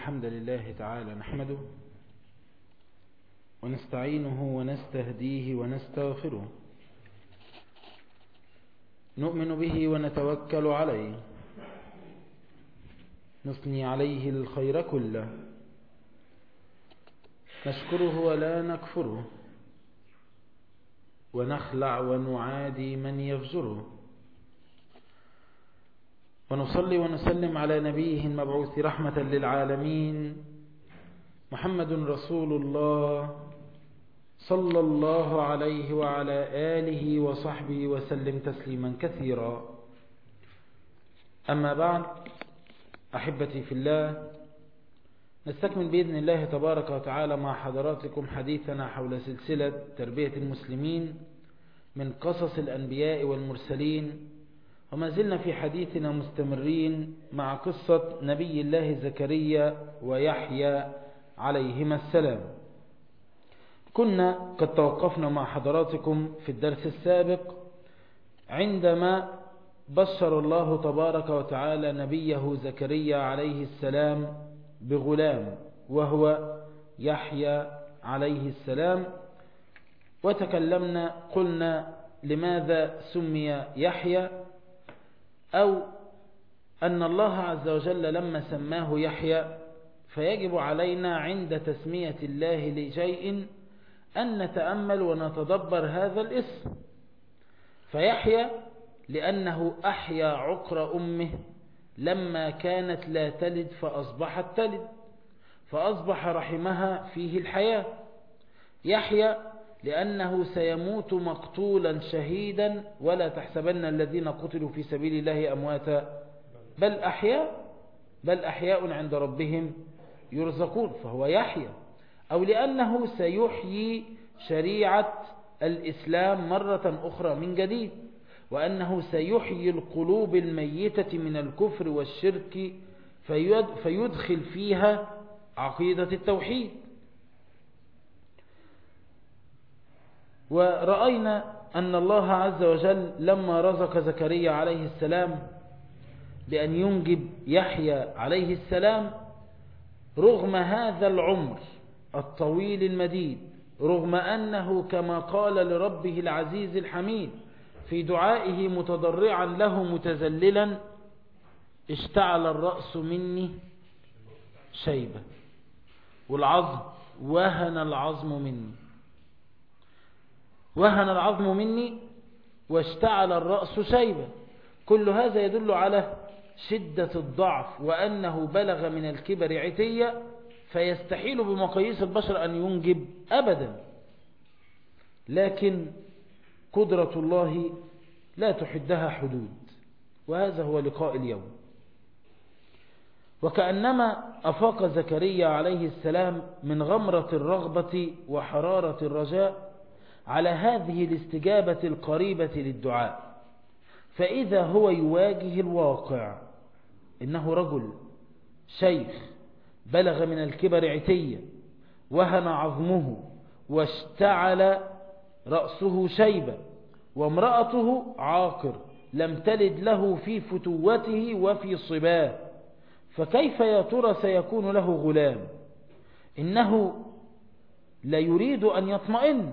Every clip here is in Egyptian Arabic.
الحمد لله تعالى نحمده ونستعينه ونستهديه ونستغفره نؤمن به ونتوكل عليه نثني عليه الخير كله نشكره ولا نكفره ونخلع ونعادي من يفجره ونصلي ونسلم على نبيه المبعوث رحمة للعالمين محمد رسول الله صلى الله عليه وعلى آله وصحبه وسلم تسليما كثيرا أما بعد أحبتي في الله نستكمل بإذن الله تبارك وتعالى مع حضراتكم حديثنا حول سلسلة تربية المسلمين من قصص الأنبياء والمرسلين وما زلنا في حديثنا مستمرين مع قصة نبي الله زكريا ويحيى عليهما السلام كنا قد توقفنا مع حضراتكم في الدرس السابق عندما بشر الله تبارك وتعالى نبيه زكريا عليه السلام بغلام وهو يحيى عليه السلام وتكلمنا قلنا لماذا سمي يحيى أو أن الله عز وجل لما سماه يحيى فيجب علينا عند تسمية الله لشيء أن نتأمل ونتدبر هذا الاسم فيحيى لأنه أحيا عقر أمه لما كانت لا تلد فأصبحت تلد فأصبح رحمها فيه الحياة يحيى لأنه سيموت مقتولا شهيدا ولا تحسبن الذين قتلوا في سبيل الله أمواتا بل أحياء بل أحياء عند ربهم يرزقون فهو يحيى أو لأنه سيحيي شريعة الإسلام مرة أخرى من جديد وأنه سيحيي القلوب الميتة من الكفر والشرك فيدخل فيها عقيدة التوحيد ورأينا أن الله عز وجل لما رزق زكريا عليه السلام بأن ينجب يحيى عليه السلام رغم هذا العمر الطويل المديد رغم أنه كما قال لربه العزيز الحميد في دعائه متضرعا له متزللا اشتعل الرأس مني شيبة والعظم وهن العظم مني وهن العظم مني واشتعل الرأس شيبة كل هذا يدل على شدة الضعف وأنه بلغ من الكبر عتية فيستحيل بمقاييس البشر أن ينجب أبدا لكن قدرة الله لا تحدها حدود وهذا هو لقاء اليوم وكأنما أفاق زكريا عليه السلام من غمرة الرغبة وحرارة الرجاء على هذه الاستجابة القريبة للدعاء فإذا هو يواجه الواقع إنه رجل شيخ بلغ من الكبر عتية وهن عظمه واشتعل رأسه شيبة وامرأته عاقر لم تلد له في فتوته وفي صباه فكيف يا ترى سيكون له غلام إنه لا يريد أن يطمئن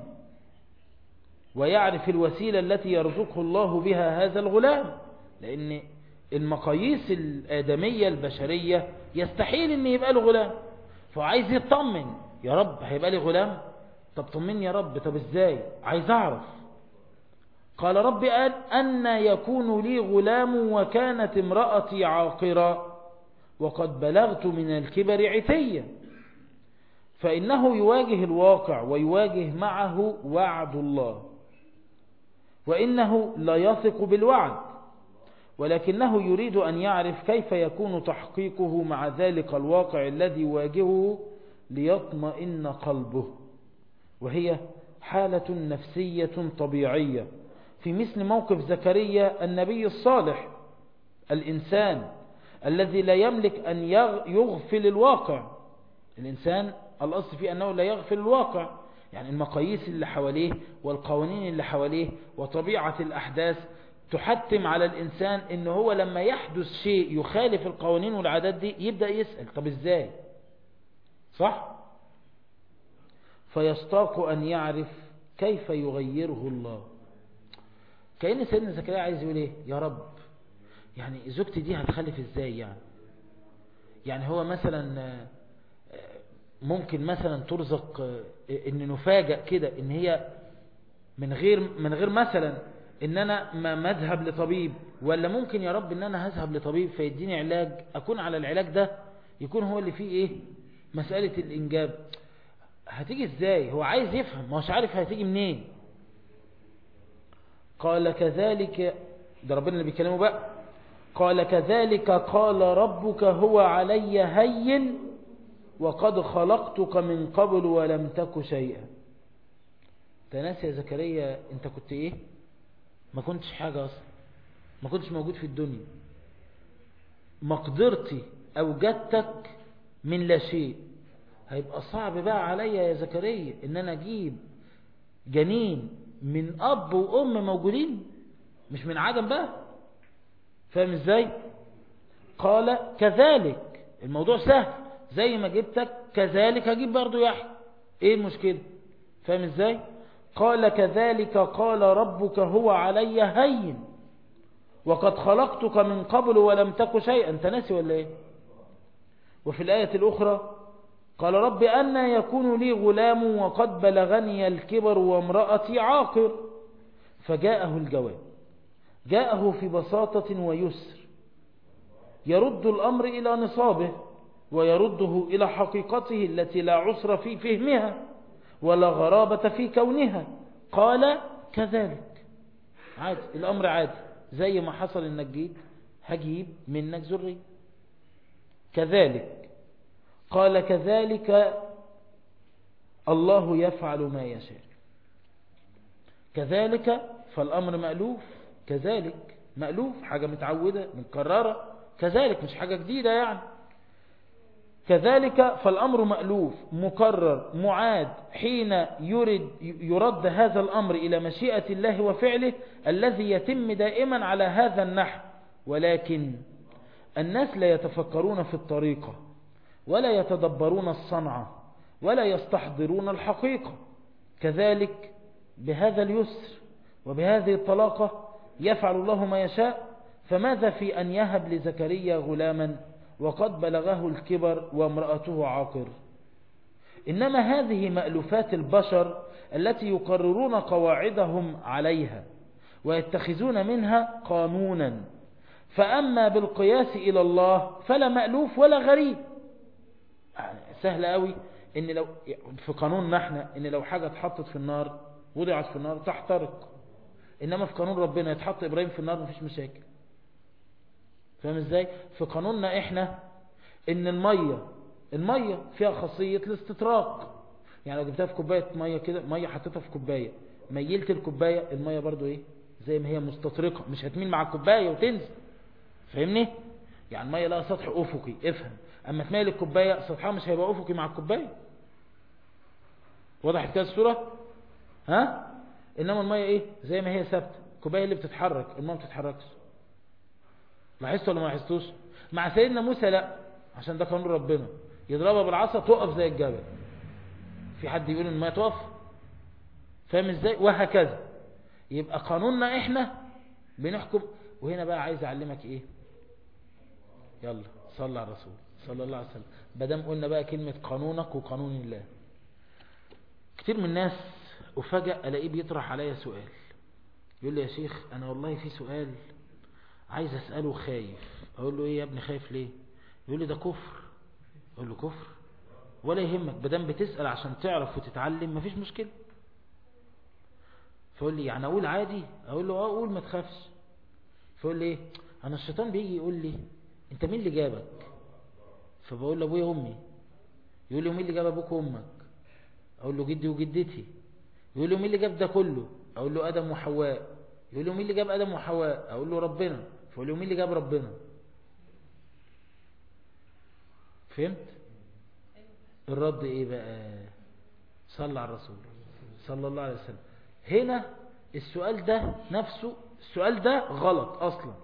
ويعرف الوسيلة التي يرزقه الله بها هذا الغلام لأن المقاييس الآدمية البشرية يستحيل أن يبقى له غلام فعايز يطمن يا رب هيبقى لي غلام طب طمني يا رب طب ازاي عايز اعرف قال رب قال أن يكون لي غلام وكانت امرأتي عاقرة وقد بلغت من الكبر عتيا فإنه يواجه الواقع ويواجه معه وعد الله وإنه لا يثق بالوعد ولكنه يريد أن يعرف كيف يكون تحقيقه مع ذلك الواقع الذي يواجهه ليطمئن قلبه وهي حالة نفسية طبيعية في مثل موقف زكريا النبي الصالح الإنسان الذي لا يملك أن يغفل الواقع الإنسان الأصل فيه أنه لا يغفل الواقع يعني المقاييس اللي حواليه والقوانين اللي حواليه وطبيعة الأحداث تحتم على الإنسان إن هو لما يحدث شيء يخالف القوانين والعادات دي يبدأ يسأل طب إزاي صح فيستاق أن يعرف كيف يغيره الله كأن سيدنا زكريا عايز يقول ايه يا رب يعني زوجتي دي هتخلف ازاي يعني يعني هو مثلا ممكن مثلا ترزق ان نفاجأ كده ان هي من غير من غير مثلا ان انا ما مذهب لطبيب ولا ممكن يا رب ان انا هذهب لطبيب فيديني علاج اكون على العلاج ده يكون هو اللي فيه ايه مسألة الانجاب هتيجي ازاي هو عايز يفهم ما هوش عارف هتيجي منين قال كذلك ده ربنا اللي بيكلمه بقى قال كذلك قال ربك هو علي هين وقد خلقتك من قبل ولم تك شيئا تناسي يا زكريا انت كنت ايه ما كنتش حاجة اصلا ما كنتش موجود في الدنيا مقدرتي اوجدتك من لا شيء هيبقى صعب بقى عليا يا زكريا ان انا اجيب جنين من اب وام موجودين مش من عدم بقى فاهم ازاي قال كذلك الموضوع سهل زي ما جبتك كذلك هجيب برضو يحيى ايه المشكلة فاهم ازاي قال كذلك قال ربك هو علي هين وقد خلقتك من قبل ولم تك شيئا انت ناسي ولا ايه وفي الآية الأخرى قال رب أن يكون لي غلام وقد بلغني الكبر وامرأتي عاقر فجاءه الجواب جاءه في بساطة ويسر يرد الأمر إلى نصابه ويرده إلى حقيقته التي لا عسر في فهمها ولا غرابة في كونها قال كذلك عادي الأمر عادي زي ما حصل انك جيت هجيب منك ذرية كذلك قال كذلك الله يفعل ما يشاء كذلك فالأمر مألوف كذلك مألوف حاجة متعودة متكررة كذلك مش حاجة جديدة يعني كذلك فالأمر مألوف مكرر معاد حين يرد, يرد هذا الأمر إلى مشيئة الله وفعله الذي يتم دائما على هذا النحو ولكن الناس لا يتفكرون في الطريقة ولا يتدبرون الصنعة ولا يستحضرون الحقيقة كذلك بهذا اليسر وبهذه الطلاقة يفعل الله ما يشاء فماذا في أن يهب لزكريا غلاما وقد بلغه الكبر وامرأته عاقر إنما هذه مألوفات البشر التي يقررون قواعدهم عليها ويتخذون منها قانونا فأما بالقياس إلى الله فلا مألوف ولا غريب يعني سهل قوي إن لو في قانوننا احنا إن لو حاجة اتحطت في النار وضعت في النار تحترق إنما في قانون ربنا يتحط إبراهيم في النار مفيش مشاكل فاهم ازاي في قانوننا احنا ان المية المية فيها خاصية الاستطراق يعني لو جبتها في كوباية مية كده مية حطيتها في كوباية ميلت الكوباية المية برضو ايه زي ما هي مستطرقة مش هتميل مع الكوباية وتنزل فاهمني يعني المية لها سطح افقي افهم اما تميل الكوباية سطحها مش هيبقى افقي مع الكوباية وضحت كده الصورة ها انما المية ايه زي ما هي ثابته الكوباية اللي بتتحرك المية ما بتتحركش لاحظت ولا ما لاحظتوش مع سيدنا موسى لا عشان ده قانون ربنا يضربها بالعصا تقف زي الجبل في حد يقول ان ما تقف فاهم ازاي وهكذا يبقى قانوننا احنا بنحكم وهنا بقى عايز اعلمك ايه يلا صلى على الرسول صلى الله عليه وسلم بدام قلنا بقى كلمة قانونك وقانون الله كتير من الناس افاجئ الاقيه بيطرح عليا سؤال يقول لي يا شيخ انا والله في سؤال عايز اسأله خايف اقول له ايه يا ابني خايف ليه يقول لي ده كفر اقول له كفر ولا يهمك بدام بتسأل عشان تعرف وتتعلم مفيش مشكلة فيقول لي يعني اقول عادي اقول له اه قول ما تخافش فيقول لي ايه انا الشيطان بيجي يقول لي انت مين اللي جابك فبقول له ابويا وامي يقول لي مين اللي جاب ابوك وامك اقول له جدي وجدتي يقول له مين اللي جاب ده كله اقول له ادم وحواء يقول له مين اللي جاب ادم وحواء اقول له ربنا فقول له مين اللي جاب ربنا فهمت الرد ايه بقى صلى على الرسول صلى الله عليه وسلم هنا السؤال ده نفسه السؤال ده غلط اصلا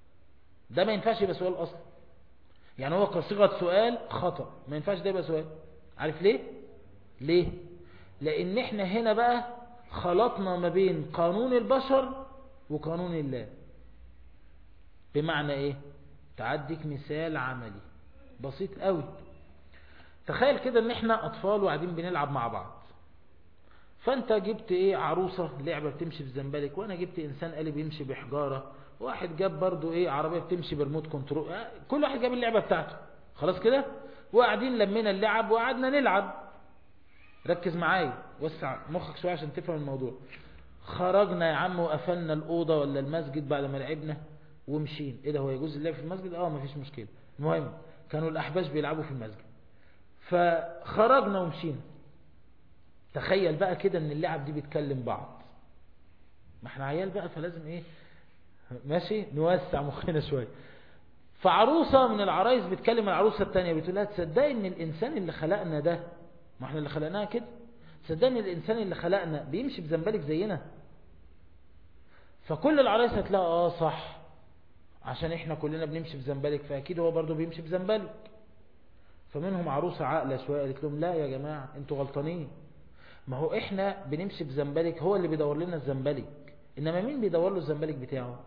ده ما ينفعش يبقى سؤال اصلا يعني هو كصيغه سؤال خطأ ما ينفعش ده يبقى سؤال عارف ليه ليه لان احنا هنا بقى خلطنا ما بين قانون البشر وقانون الله بمعنى ايه تعديك مثال عملي بسيط قوي تخيل كده ان احنا اطفال وقاعدين بنلعب مع بعض فانت جبت ايه عروسة لعبة بتمشي بزنبلك وانا جبت انسان قالب يمشي بحجارة واحد جاب برضو ايه عربية بتمشي بريموت كنترول كل واحد جاب اللعبة بتاعته خلاص كده وقاعدين لمينا اللعب وقعدنا نلعب ركز معايا وسع مخك شوية عشان تفهم الموضوع خرجنا يا عم وقفلنا الأوضة ولا المسجد بعد ما لعبنا ومشينا ايه ده هو يجوز اللعب في المسجد اه مفيش مشكلة المهم كانوا الأحباش بيلعبوا في المسجد فخرجنا ومشينا تخيل بقى كده ان اللعب دي بتكلم بعض ما احنا عيال بقى فلازم ايه ماشي نوسع مخنا شوية فعروسة من العرايس بتكلم العروسة التانية بتقول لها تصدقي ان الانسان اللي خلقنا ده ما احنا اللي خلقناها كده تصدقي ان الانسان اللي خلقنا بيمشي بزنبلك زينا فكل العرايس هتلاقي اه صح عشان احنا كلنا بنمشي بزنبلك فاكيد هو برضو بيمشي بزنبلك فمنهم عروسة عاقلة شوية قالت لهم لا يا جماعة انتوا غلطانين ما هو احنا بنمشي بزنبلك هو اللي بيدور لنا الزنبلك انما مين بيدور له الزنبلك بتاعه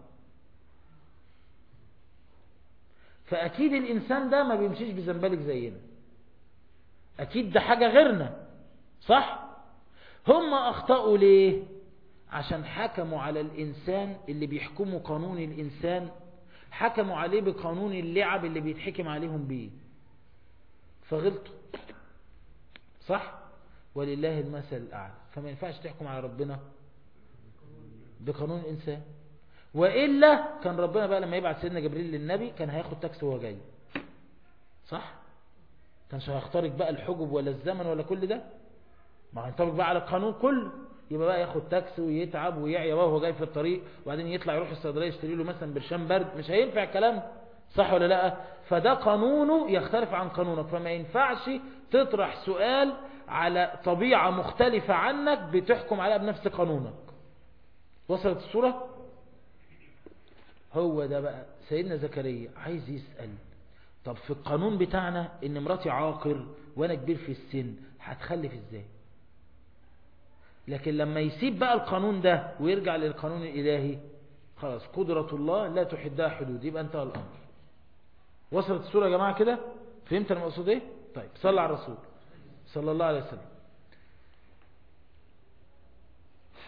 فاكيد الانسان ده ما بيمشيش بزنبلك زينا اكيد ده حاجة غيرنا صح هم اخطأوا ليه عشان حكموا على الانسان اللي بيحكموا قانون الانسان حكموا عليه بقانون اللعب اللي بيتحكم عليهم بيه فغلطوا صح ولله المثل الأعلى فما ينفعش تحكم على ربنا بقانون الإنسان وإلا كان ربنا بقى لما يبعت سيدنا جبريل للنبي كان هياخد تاكس وهو جاي صح كانش هيخترق بقى الحجب ولا الزمن ولا كل ده ما هينطبق بقى على القانون كله يبقى بقى ياخد تاكس ويتعب ويعيا وهو جاي في الطريق وبعدين يطلع يروح الصيدليه يشتري له مثلا برشام برد مش هينفع الكلام صح ولا لا فده قانونه يختلف عن قانونك فما ينفعش تطرح سؤال على طبيعة مختلفة عنك بتحكم عليها بنفس قانونك وصلت الصورة هو ده بقى سيدنا زكريا عايز يسأل طب في القانون بتاعنا ان مراتي عاقر وانا كبير في السن هتخلف ازاي لكن لما يسيب بقى القانون ده ويرجع للقانون الالهي خلاص قدرة الله لا تحدها حدود يبقى انتهى الامر وصلت الصورة يا جماعة كده فهمت المقصود ايه طيب صلى على الرسول صلى الله عليه وسلم ف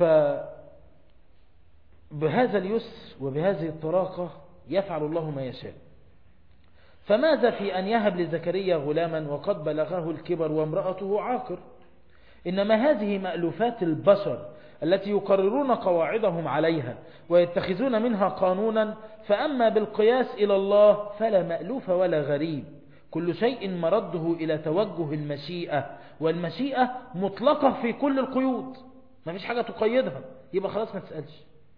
بهذا اليسر وبهذه الطراقة يفعل الله ما يشاء فماذا في أن يهب لزكريا غلاما وقد بلغه الكبر وامرأته عاقر إنما هذه مألوفات البشر التي يقررون قواعدهم عليها ويتخذون منها قانونا فأما بالقياس إلى الله فلا مألوف ولا غريب كل شيء مرده إلى توجه المشيئة والمشيئة مطلقة في كل القيود ما فيش حاجة تقيدها يبقى خلاص ما تسألش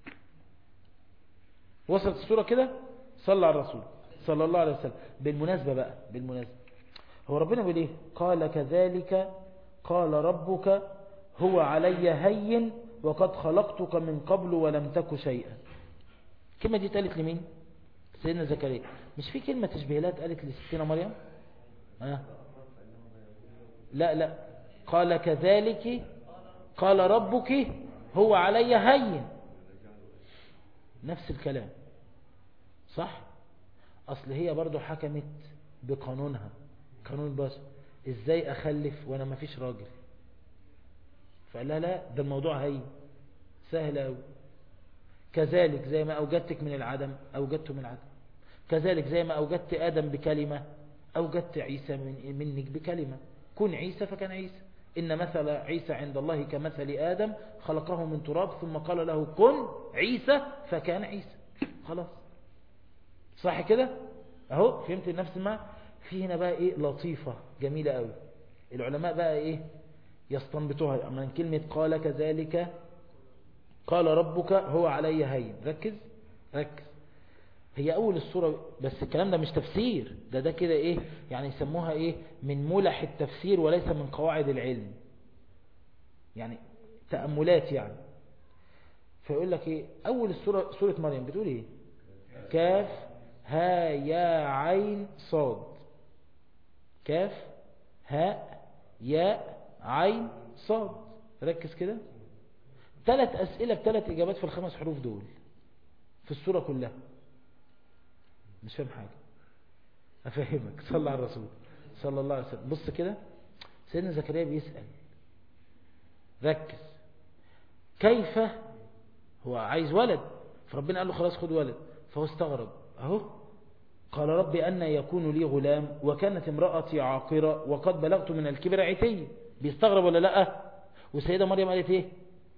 وصلت الصورة كده صلى على الرسول صلى الله عليه وسلم بالمناسبة بقى بالمناسبة هو ربنا بيقول ايه قال كذلك قال ربك هو علي هين وقد خلقتك من قبل ولم تك شيئا الكلمة دي اتقالت لمين سيدنا زكريا مش في كلمة تشبيهات قالت لستنا مريم أه؟ لا لا قال كذلك قال ربك هو علي هين نفس الكلام صح اصل هي برضو حكمت بقانونها قانون البشر ازاي اخلف وانا ما فيش راجل فقال لا لا ده الموضوع هين سهل قوي كذلك زي ما اوجدتك من العدم اوجدته من العدم كذلك زي ما اوجدت ادم بكلمة اوجدت عيسى من منك بكلمة كن عيسى فكان عيسى إن مثل عيسى عند الله كمثل آدم خلقه من تراب ثم قال له كن عيسى فكان عيسى خلاص صح كده اهو فهمت نفس ما في هنا بقى ايه لطيفة جميلة قوي العلماء بقى ايه يستنبطوها من كلمة قال كذلك قال ربك هو علي هين ركز ركز هي اول الصورة بس الكلام ده مش تفسير ده ده كده ايه يعني يسموها ايه من ملح التفسير وليس من قواعد العلم يعني تأملات يعني فيقول لك ايه اول السورة سورة مريم بتقول ايه كاف ها يا عين صاد كاف هاء ياء عين صاد ركز كده ثلاث أسئلة بثلاث إجابات في الخمس حروف دول في السورة كلها مش فاهم حاجة أفهمك صلى على الرسول صلى الله عليه وسلم بص كده سيدنا زكريا بيسأل ركز كيف هو عايز ولد فربنا قال له خلاص خد ولد فهو استغرب اهو قال رب أن يكون لي غلام وكانت امرأتي عاقرة وقد بلغت من الكبر عتي بيستغرب ولا لا وسيدة مريم قالت ايه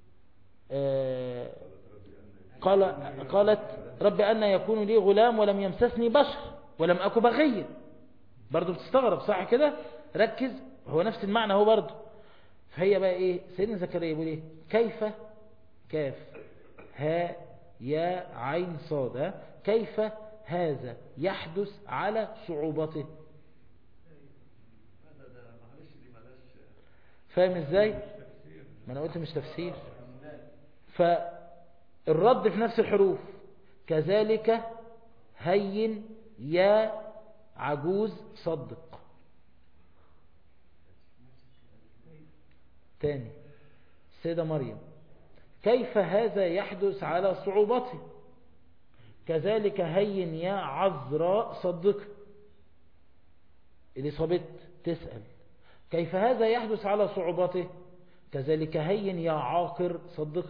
آه قال قالت رب أن يكون لي غلام ولم يمسسني بشر ولم أكو بغيا برضو بتستغرب صح كده ركز هو نفس المعنى هو برضو فهي بقى ايه سيدنا زكريا يقول ايه كيف كاف ها يا عين صاد كيف هذا يحدث على صعوبته فاهم ازاي ما انا قلت مش تفسير فالرد في نفس الحروف كذلك هين يا عجوز صدق تاني السيدة مريم كيف هذا يحدث على صعوبته كذلك هين يا عذراء صدق الإصابت تسأل كيف هذا يحدث على صعوبته كذلك هين يا عاقر صدق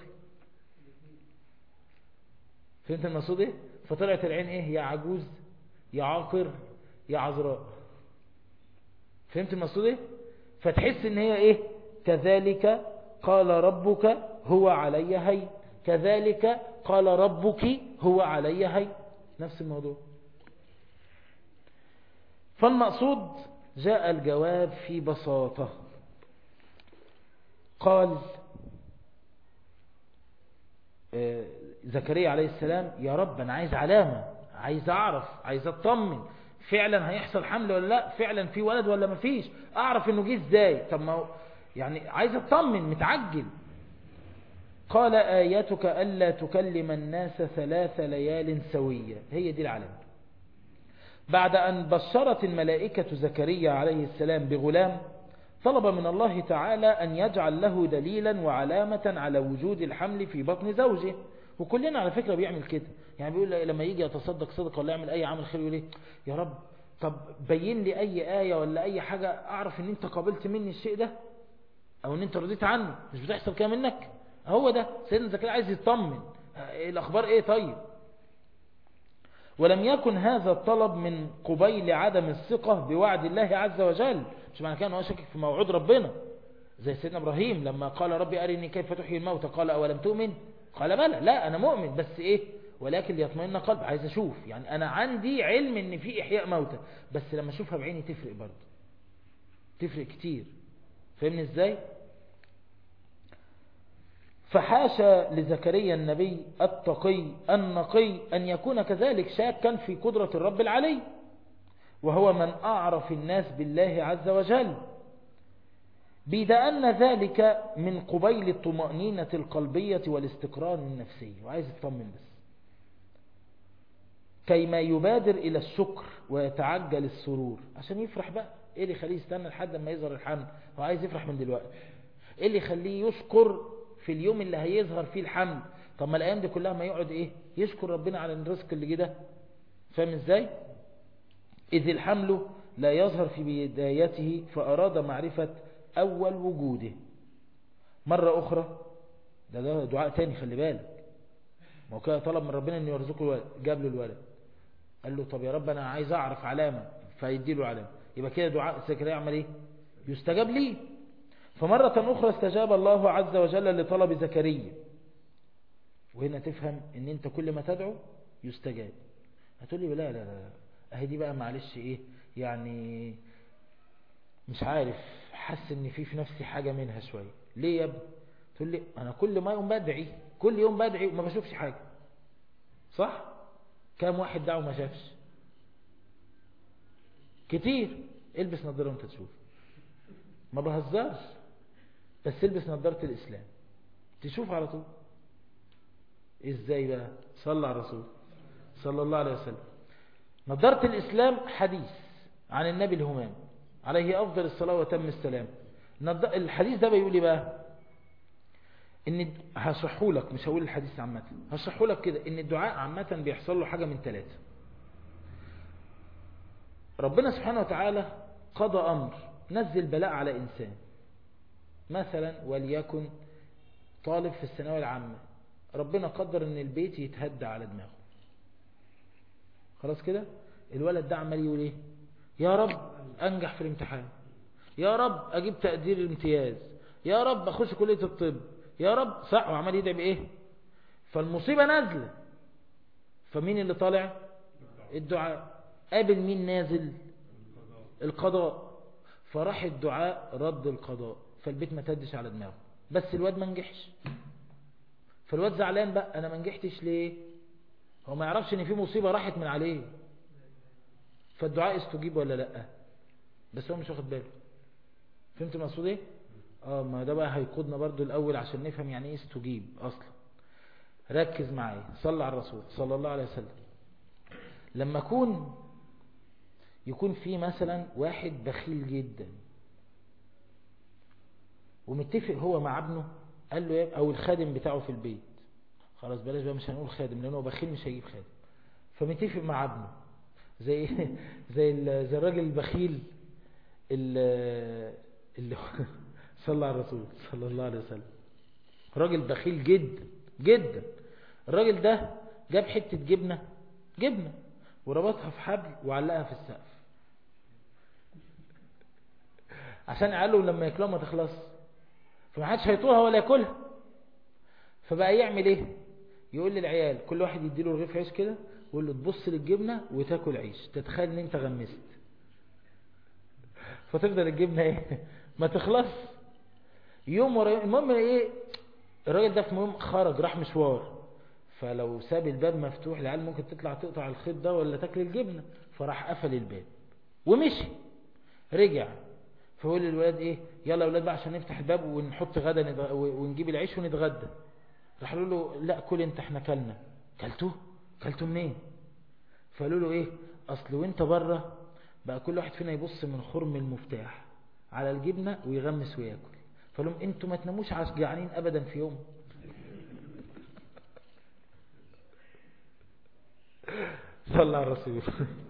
فهمت المقصود ايه فطلعت العين ايه يا عجوز يا عاقر يا عذراء فهمت المقصود ايه فتحس ان هي ايه كذلك قال ربك هو علي هين كذلك قال ربك هو علي هين نفس الموضوع فالمقصود جاء الجواب في بساطة قال زكريا عليه السلام يا رب أنا عايز علامة عايز أعرف عايز أطمن فعلا هيحصل حمل ولا لا فعلا في ولد ولا ما فيش أعرف أنه جه إزاي طب ما يعني عايز أطمن متعجل قال آياتك ألا تكلم الناس ثلاث ليال سوية هي دي العلامة بعد أن بشرت الملائكة زكريا عليه السلام بغلام طلب من الله تعالى أن يجعل له دليلا وعلامة على وجود الحمل في بطن زوجه وكلنا على فكرة بيعمل كده يعني بيقول لما يجي يتصدق صدق ولا يعمل أي عمل خير يقول يا رب طب بين لي أي آية ولا أي حاجة أعرف أن أنت قابلت مني الشيء ده أو أن أنت رضيت عنه مش بتحصل كده منك هو ده سيدنا زكريا عايز يطمن الأخبار إيه طيب ولم يكن هذا الطلب من قبيل عدم الثقة بوعد الله عز وجل مش معنى كان هو شاكك في موعود ربنا زي سيدنا إبراهيم لما قال ربي أرني كيف تحيي الموتى قال أولم تؤمن قال بلى لا أنا مؤمن بس إيه ولكن ليطمئن قلب عايز أشوف يعني أنا عندي علم إن في إحياء موتى بس لما أشوفها بعيني تفرق برضه تفرق كتير فهمني إزاي فحاشا لزكريا النبي التقي النقي أن يكون كذلك شاكا في قدرة الرب العلي وهو من أعرف الناس بالله عز وجل بيد أن ذلك من قبيل الطمأنينة القلبية والاستقرار النفسي وعايز يطمن بس كيما يبادر إلى الشكر ويتعجل السرور عشان يفرح بقى إيه اللي يخليه يستنى لحد ما يظهر الحمل هو عايز يفرح من دلوقتي إيه اللي يخليه يشكر في اليوم اللي هيظهر فيه الحمل طب ما الأيام دي كلها ما يقعد إيه يشكر ربنا على الرزق اللي جه فاهم إزاي إذ الحمل لا يظهر في بدايته فأراد معرفة أول وجوده مرة أخرى ده, ده دعاء تاني خلي بالك ما هو كده طلب من ربنا أن يرزقه الولد جاب له الولد قال له طب يا رب أنا عايز أعرف علامة فيدي له علامة يبقى كده دعاء زكريا يعمل إيه يستجاب ليه فمرة أخرى استجاب الله عز وجل لطلب زكريا وهنا تفهم ان انت كل ما تدعو يستجاب هتقول لي لا لا لا اهي دي بقى معلش ايه يعني مش عارف حاسس ان في في نفسي حاجة منها شوية ليه يا ابني تقول لي انا كل ما يوم بدعي كل يوم بدعي وما بشوفش حاجة صح كام واحد دعوا ما شافش كتير البس نظارة وانت تشوف ما بهزرش بس البس نظارة الاسلام تشوف على طول ازاي بقى صلى على الرسول صلى الله عليه وسلم نظارة الاسلام حديث عن النبي الهمام عليه افضل الصلاة وتم السلام الحديث ده بيقول ايه بقى ان هشرحه لك مش هقول الحديث عامه هشرحه لك كده ان الدعاء عامه بيحصل له حاجه من ثلاثه ربنا سبحانه وتعالى قضى امر نزل بلاء على انسان مثلا وليكن طالب في الثانويه العامه ربنا قدر ان البيت يتهدى على دماغه خلاص كده الولد ده عمال يقول ايه يا رب انجح في الامتحان يا رب اجيب تقدير الامتياز يا رب اخش كليه الطب يا رب صح وعمال يدعي بايه فالمصيبه نازله فمين اللي طالع الدعاء قابل مين نازل القضاء فراح الدعاء رد القضاء فالبيت ما تدش على دماغه بس الواد ما نجحش فالواد زعلان بقى انا ما نجحتش ليه هو ما يعرفش ان في مصيبه راحت من عليه فالدعاء استجيب ولا لا بس هو مش واخد باله فهمت المقصود ايه اه ما ده بقى هيقودنا برضو الاول عشان نفهم يعني ايه استجيب اصلا ركز معايا صلى على الرسول صلى الله عليه وسلم لما اكون يكون في مثلا واحد بخيل جدا ومتفق هو مع ابنه قال له او الخادم بتاعه في البيت خلاص بلاش بقى مش هنقول خادم لانه بخيل مش هيجيب خادم فمتفق مع ابنه زي زي زي الراجل البخيل اللي, اللي صلى على الرسول صلى الله عليه وسلم راجل بخيل جدا جدا الراجل ده جاب حتة جبنة جبنة وربطها في حبل وعلقها في السقف عشان قالوا لما ياكلوها ما تخلص فما حدش هيطولها ولا ياكلها فبقى يعمل ايه يقول للعيال كل واحد يديله رغيف عيش كده ويقول له تبص للجبنه وتاكل عيش تتخيل ان انت غمست فتفضل الجبنه ايه ما تخلص يوم ورا يوم المهم ايه الراجل ده في مهم خرج راح مشوار فلو ساب الباب مفتوح العيال ممكن تطلع تقطع الخيط ده ولا تاكل الجبنه فراح قفل الباب ومشي رجع فقول للولاد ايه يلا يا ولاد بقى عشان نفتح الباب ونحط غدا ندغ... ونجيب العيش ونتغدى راح قالوا له لا كل انت احنا كلنا كلتوه كلتوه منين فقالوا له ايه اصل وانت بره بقى كل واحد فينا يبص من خرم المفتاح على الجبنه ويغمس وياكل فقال لهم انتوا ما تناموش جعانين ابدا في يوم صلى على الرسول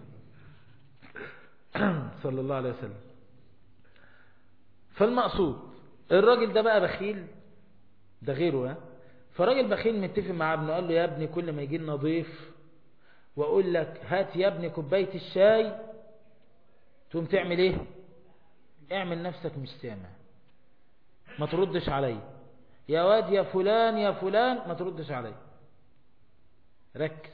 صلى الله عليه وسلم فالمقصود الراجل ده بقى بخيل ده غيره ها فراجل بخيل متفق مع ابنه قال له يا ابني كل ما يجي لنا ضيف واقول لك هات يا ابني كوبايه الشاي تقوم تعمل ايه اعمل نفسك مش سامع ما تردش علي يا واد يا فلان يا فلان ما تردش علي ركز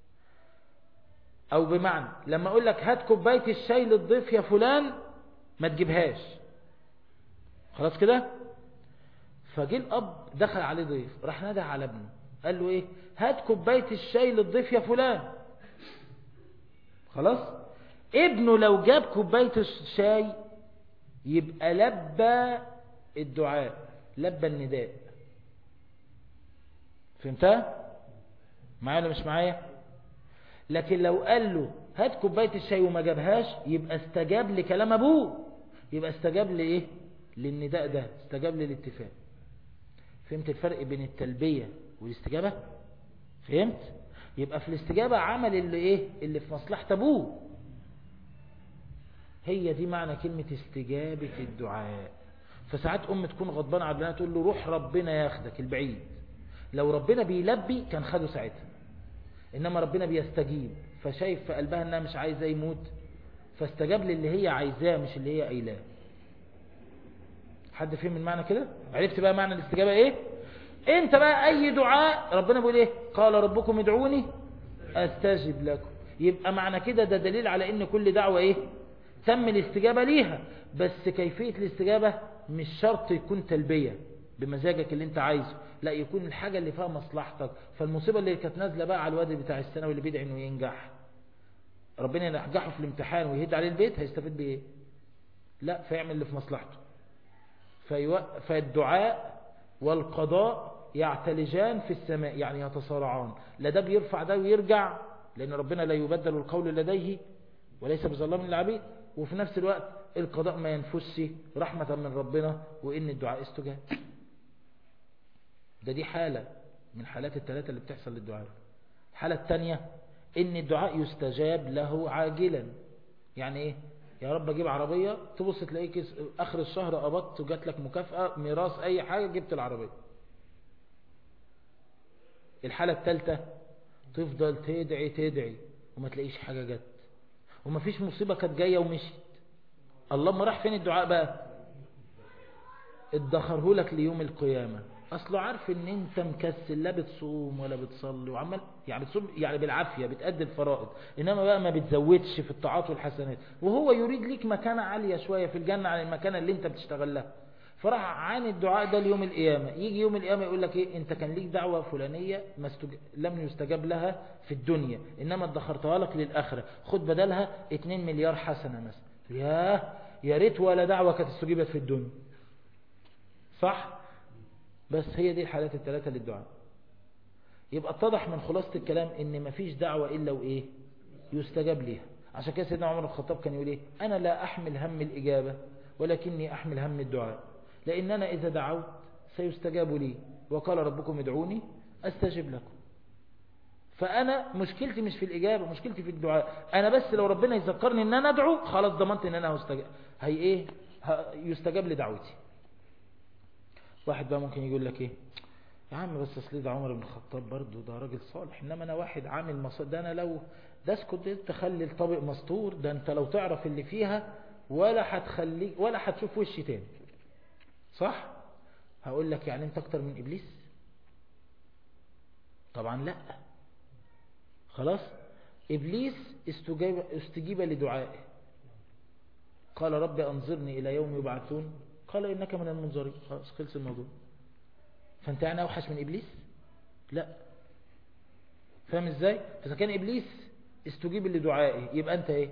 او بمعنى لما اقول لك هات كوبايه الشاي للضيف يا فلان ما تجيبهاش خلاص كده فجه الاب دخل عليه ضيف راح نادى على ابنه قال له ايه هات كوبايه الشاي للضيف يا فلان خلاص ابنه لو جاب كوبايه الشاي يبقى لبى الدعاء لبى النداء فهمتها معايا ولا مش معايا لكن لو قال له هات كوبايه الشاي وما جابهاش يبقى استجاب لكلام ابوه يبقى استجاب لايه للنداء ده استجاب للاتفاق فهمت الفرق بين التلبية والاستجابة فهمت يبقى في الاستجابة عمل اللي ايه اللي في مصلحة ابوه هي دي معنى كلمة استجابة الدعاء فساعات ام تكون غضبانة على ابنها تقول له روح ربنا ياخدك البعيد لو ربنا بيلبي كان خده ساعتها انما ربنا بيستجيب فشايف في قلبها انها مش عايزاه يموت فاستجاب للي هي عايزاه مش اللي هي قايلاه حد فهم المعنى كده عرفت بقى معنى الاستجابة ايه انت بقى اي دعاء ربنا بيقول ايه قال ربكم ادعوني استجب لكم يبقى معنى كده ده دليل على ان كل دعوة ايه تم الاستجابة ليها بس كيفية الاستجابة مش شرط يكون تلبية بمزاجك اللي انت عايزه لا يكون الحاجة اللي فيها مصلحتك فالمصيبة اللي كانت نازلة بقى على الواد بتاع الثانوي اللي بيدعي انه ينجح ربنا ينجحه في الامتحان ويهد عليه البيت هيستفيد بايه لا فيعمل اللي في مصلحته فيو... فالدعاء والقضاء يعتلجان في السماء يعني يتصارعان لا ده بيرفع ده ويرجع لأن ربنا لا يبدل القول لديه وليس بظلام للعبيد وفي نفس الوقت القضاء ما ينفسش رحمة من ربنا وإن الدعاء استجاب ده دي حالة من حالات الثلاثة اللي بتحصل للدعاء الحالة الثانية إن الدعاء يستجاب له عاجلا يعني إيه يا رب اجيب عربية تبص تلاقيك اخر الشهر قبضت وجات لك مكافأة ميراث اي حاجة جبت العربية الحالة الثالثة تفضل تدعي تدعي وما تلاقيش حاجة جت وما فيش مصيبة كانت جاية ومشيت الله ما راح فين الدعاء بقى ادخره لك ليوم القيامة اصله عارف ان انت مكسل لا بتصوم ولا بتصلي وعمال يعني بتصوم يعني بالعافية بتأدي الفرائض انما بقى ما بتزودش في الطاعات والحسنات وهو يريد ليك مكانة عالية شوية في الجنة عن المكانة اللي انت بتشتغل لها فراح عن الدعاء ده ليوم القيامة يجي يوم القيامة يقول لك ايه انت كان ليك دعوة فلانية ما استج... لم يستجاب لها في الدنيا انما ادخرتها لك للآخرة خد بدلها 2 مليار حسنة مثلا ياه يا ريت ولا دعوة كانت استجيبت في الدنيا صح بس هي دي الحالات الثلاثة للدعاء يبقى اتضح من خلاصة الكلام ان مفيش دعوة الا وايه يستجاب ليها عشان كده سيدنا عمر الخطاب كان يقول ايه انا لا احمل هم الاجابة ولكني احمل هم الدعاء لان انا اذا دعوت سيستجاب لي وقال ربكم ادعوني استجب لكم فانا مشكلتي مش في الاجابة مشكلتي في الدعاء انا بس لو ربنا يذكرني ان انا ادعو خلاص ضمنت ان انا هستجاب هي ايه يستجاب لدعوتي واحد بقى ممكن يقول لك ايه يا عم بس اصل ده عمر بن الخطاب برضه ده راجل صالح انما انا واحد عامل مصادر ده انا لو ده اسكت ده تخلي الطبق مستور ده انت لو تعرف اللي فيها ولا هتخليك ولا هتشوف وشي تاني صح هقول لك يعني انت اكتر من ابليس طبعا لا خلاص ابليس استجيب, استجيب لدعائه قال رب انظرني الى يوم يبعثون قال إنك من المنظرين خلاص خلص الموضوع فأنت يعني أوحش من إبليس لا فاهم إزاي فإذا كان إبليس استجيب لدعائه يبقى أنت إيه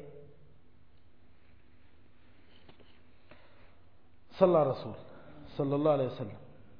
صلى على الرسول صلى الله عليه وسلم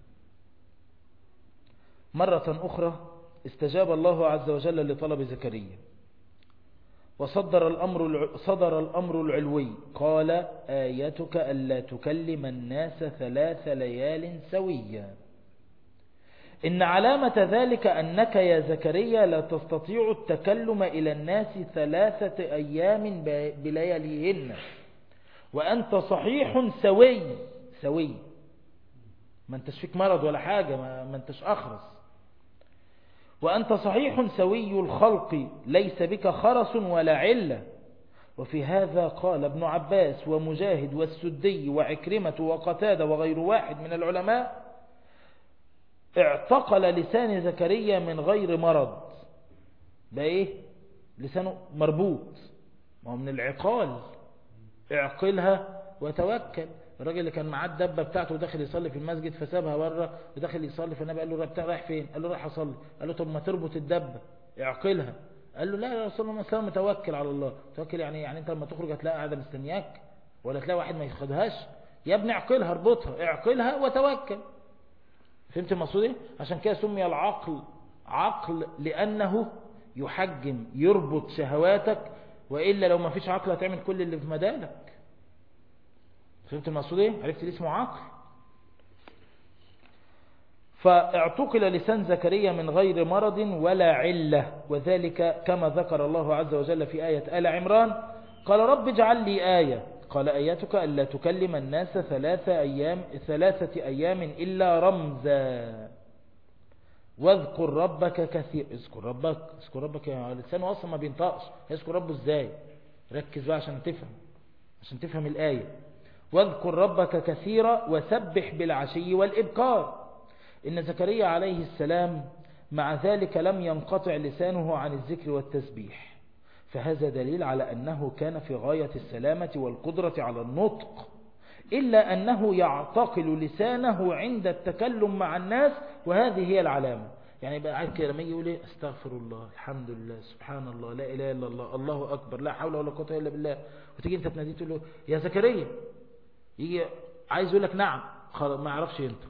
مرة أخرى استجاب الله عز وجل لطلب زكريا وصدر الأمر صدر الأمر العلوي قال آيتك ألا تكلم الناس ثلاث ليال سويا إن علامة ذلك أنك يا زكريا لا تستطيع التكلم إلى الناس ثلاثة أيام بلياليهن وأنت صحيح سوي سوي ما انتش فيك مرض ولا حاجة ما انتش أخرس وأنت صحيح سوي الخلق ليس بك خرس ولا علة وفي هذا قال ابن عباس ومجاهد والسدي وعكرمة وقتادة وغير واحد من العلماء اعتقل لسان زكريا من غير مرض ده ايه لسانه مربوط ما هو من العقال اعقلها وتوكل الراجل اللي كان معاه الدبه بتاعته وداخل يصلي في المسجد فسابها بره وداخل يصلي فالنبي قال له رايح فين قال له رايح اصلي قال له طب ما تربط الدبه اعقلها قال له لا يا رسول الله صلى متوكل على الله توكل يعني يعني انت لما تخرج هتلاقي قاعده مستنياك ولا تلاقي واحد ما ياخدهاش يا ابني اعقلها اربطها اعقلها وتوكل فهمت المقصود ايه عشان كده سمي العقل عقل لانه يحجم يربط شهواتك والا لو ما فيش عقل هتعمل كل اللي في مدالك فهمت المقصود ايه عرفت ليه اسمه عقل فاعتقل لسان زكريا من غير مرض ولا علة وذلك كما ذكر الله عز وجل في آية آل عمران قال رب اجعل لي آية قال آياتك ألا تكلم الناس ثلاثة أيام, ثلاثة أيام إلا رمزا واذكر ربك كثير اذكر ربك اذكر ربك يا لسانه أصلا ما بينطقش يذكر ربه ازاي ركز بقى عشان تفهم عشان تفهم الآية واذكر ربك كثيرا وسبح بالعشي والإبكار إن زكريا عليه السلام مع ذلك لم ينقطع لسانه عن الذكر والتسبيح فهذا دليل على أنه كان في غاية السلامة والقدرة على النطق إلا أنه يعتقل لسانه عند التكلم مع الناس وهذه هي العلامة يعني بقى عايز كده لما يجي يقول ايه استغفر الله الحمد لله سبحان الله لا اله الا الله الله اكبر لا حول ولا قوه الا بالله وتيجي انت تناديه تقول له يا زكريا يجي عايز يقول لك نعم ما يعرفش ينطق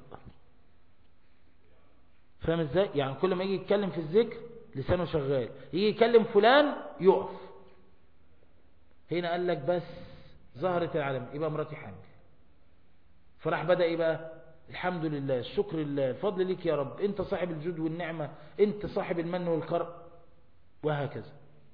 فاهم ازاي يعني كل ما يجي يتكلم في الذكر لسانه شغال يجي يكلم فلان يقف هنا قال لك بس ظهرت العلامة يبقى مراتي حامل فراح بدأ يبقى الحمد لله الشكر لله الفضل ليك يا رب انت صاحب الجود والنعمة انت صاحب المن والكرم وهكذا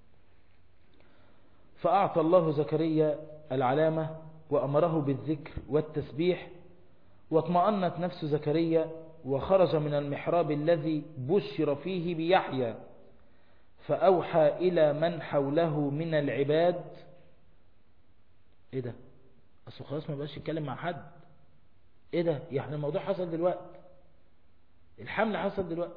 فأعطى الله زكريا العلامة وأمره بالذكر والتسبيح واطمأنت نفس زكريا وخرج من المحراب الذي بشر فيه بيحيى فأوحى إلى من حوله من العباد ايه ده اصل خلاص ما بقاش يتكلم مع حد ايه ده يعني الموضوع حصل دلوقتي الحمل حصل دلوقتي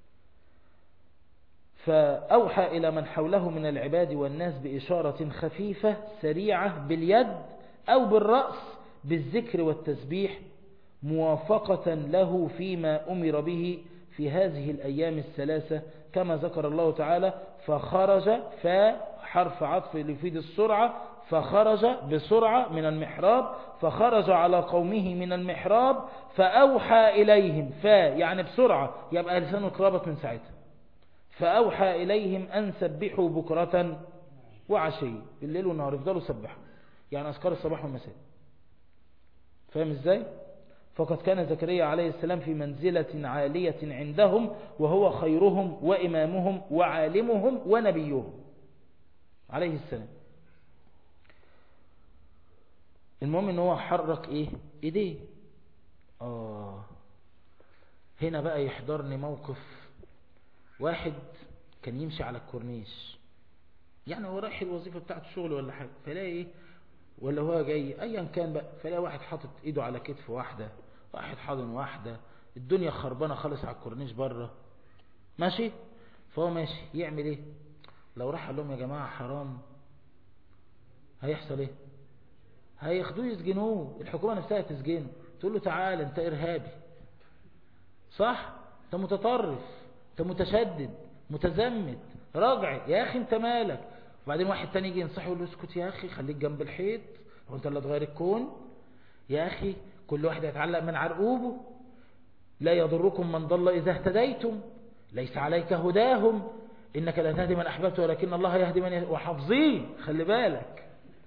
فأوحى إلى من حوله من العباد والناس بإشارة خفيفة سريعة باليد أو بالرأس بالذكر والتسبيح موافقة له فيما أمر به في هذه الأيام الثلاثة كما ذكر الله تعالى فخرج فحرف عطف لفيد السرعة فخرج بسرعة من المحراب فخرج على قومه من المحراب فأوحى إليهم فا يعني بسرعة يبقى لسانه اتربط من ساعتها فأوحى إليهم أن سبحوا بكرة وعشي بالليل والنهار يفضلوا سبحوا يعني أذكار الصباح والمساء فاهم ازاي فقد كان زكريا عليه السلام في منزلة عالية عندهم وهو خيرهم وإمامهم وعالمهم ونبيهم عليه السلام المهم ان هو حرك ايه ايديه اه هنا بقى يحضرني موقف واحد كان يمشي على الكورنيش يعني هو رايح الوظيفة بتاعت الشغل ولا حاجة فلاقي ايه ولا هو جاي ايا كان بقى فلاقي واحد حاطط ايده على كتف واحدة واحد حاضن واحدة الدنيا خربانة خالص على الكورنيش بره ماشي فهو ماشي يعمل ايه لو راح قال لهم يا جماعة حرام هيحصل ايه هياخدوه يسجنوه الحكومة نفسها تسجنه تقول له تعال انت ارهابي صح انت متطرف انت متشدد متزمت راجع يا اخي انت مالك وبعدين واحد تاني يجي ينصحه يقول له اسكت يا اخي خليك جنب الحيط هو انت اللي تغير الكون يا اخي كل واحد يتعلق من عرقوبه لا يضركم من ضل اذا اهتديتم ليس عليك هداهم انك لا تهدي من احببت ولكن الله يهدي من يهدي وحافظين خلي بالك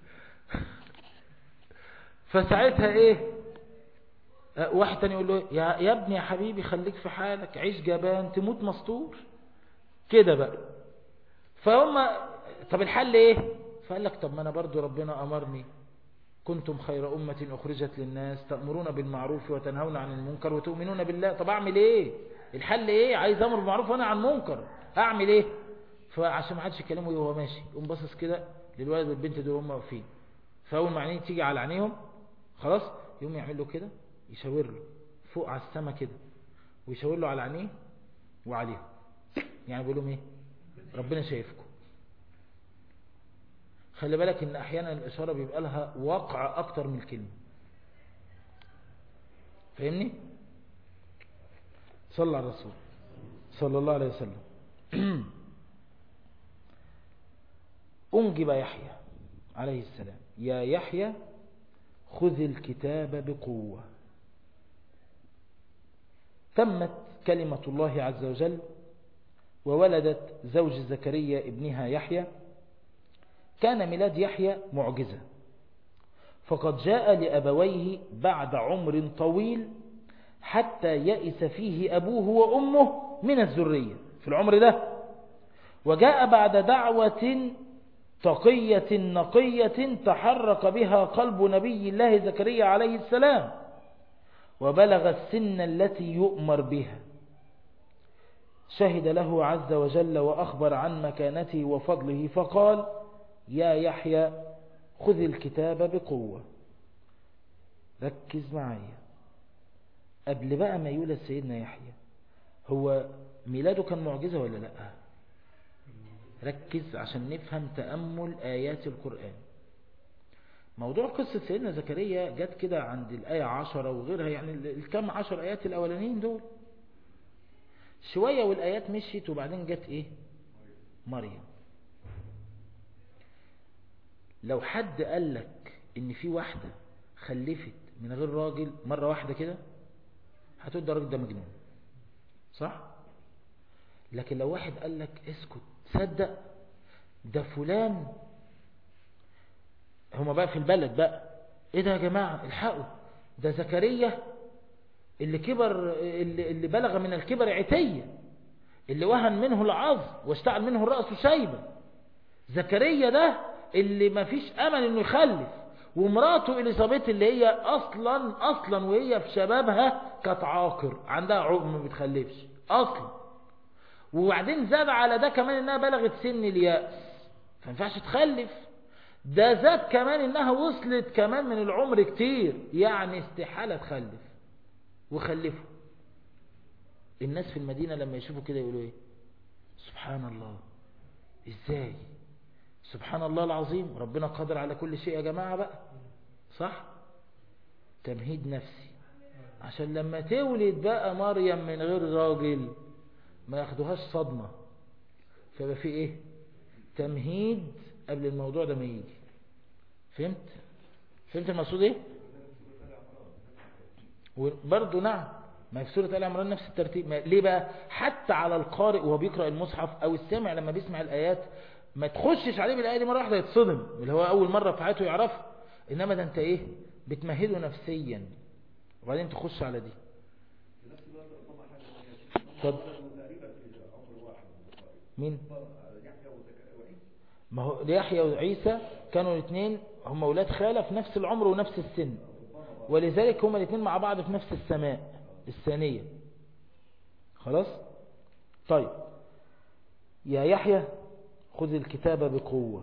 فساعتها ايه واحد تاني يقول له يا, يا ابني يا حبيبي خليك في حالك عيش جبان تموت مستور كده بقى فهم طب الحل ايه فقال لك طب ما انا برضو ربنا امرني كنتم خير أمة أخرجت للناس تأمرون بالمعروف وتنهون عن المنكر وتؤمنون بالله طب أعمل إيه الحل إيه عايز أمر بالمعروف وأنا عن المنكر أعمل إيه فعشان ما حدش يكلمه وهو ماشي يقوم باصص كده للولد والبنت دول هم واقفين فأول ما عينيه تيجي على عينيهم خلاص يقوم يعمل له كده يشاور له فوق على السما كده ويشاور له على عينيه وعليهم يعني بيقول لهم ايه ربنا شايفكم خلي بالك ان احيانا الاشارة بيبقى لها واقع اكتر من الكلمة فاهمني صلى على الرسول صلى الله عليه وسلم انجب يحيى عليه السلام يا يحيى خذ الكتاب بقوة تمت كلمة الله عز وجل وولدت زوج زكريا ابنها يحيى كان ميلاد يحيى معجزة فقد جاء لأبويه بعد عمر طويل حتى يئس فيه أبوه وأمه من الذرية في العمر ده وجاء بعد دعوة تقية نقية تحرك بها قلب نبي الله زكريا عليه السلام وبلغ السن التي يؤمر بها شهد له عز وجل وأخبر عن مكانته وفضله فقال يا يحيى خذ الكتاب بقوة ركز معايا قبل بقى ما يولد سيدنا يحيى هو ميلاده كان معجزة ولا لا ركز عشان نفهم تأمل آيات القرآن موضوع قصة سيدنا زكريا جت كده عند الآية عشرة وغيرها يعني الكم عشر آيات الأولانيين دول شوية والآيات مشيت وبعدين جت إيه مريم لو حد قال لك إن في واحدة خلفت من غير راجل مرة واحدة كده هتقول ده الراجل ده مجنون صح لكن لو واحد قال لك اسكت تصدق ده فلان هما بقى في البلد بقى ايه ده يا جماعة الحقوا ده زكريا اللي كبر اللي, اللي بلغ من الكبر عتية اللي وهن منه العظم واشتعل منه الرأس شيبا زكريا ده اللي ما فيش امل انه يخلف ومراته اليزابيث اللي هي اصلا اصلا وهي في شبابها كانت عاقر عندها عقم ما بتخلفش اصلا وبعدين زاد على ده كمان انها بلغت سن اليأس فما ينفعش تخلف ده زاد كمان انها وصلت كمان من العمر كتير يعني استحالة تخلف وخلفوا الناس في المدينة لما يشوفوا كده يقولوا ايه سبحان الله ازاي سبحان الله العظيم ربنا قادر على كل شيء يا جماعة بقى صح تمهيد نفسي عشان لما تولد بقى مريم من غير راجل ما ياخدوهاش صدمة فيبقى في ايه تمهيد قبل الموضوع ده ما يجي فهمت فهمت المقصود ايه وبرضه نعم ما في سورة آل عمران نفس الترتيب ما ليه بقى حتى على القارئ وهو بيقرأ المصحف او السامع لما بيسمع الآيات ما تخشش عليه بالآية دي مرة واحدة يتصدم اللي هو أول مرة في حياته يعرفها إنما ده أنت إيه بتمهده نفسيا وبعدين تخش على دي طب مين ما هو يحيى وعيسى كانوا الاثنين هم اولاد خالة في نفس العمر ونفس السن ولذلك هما الاثنين مع بعض في نفس السماء الثانية خلاص طيب يا يحيى خذ الكتاب بقوة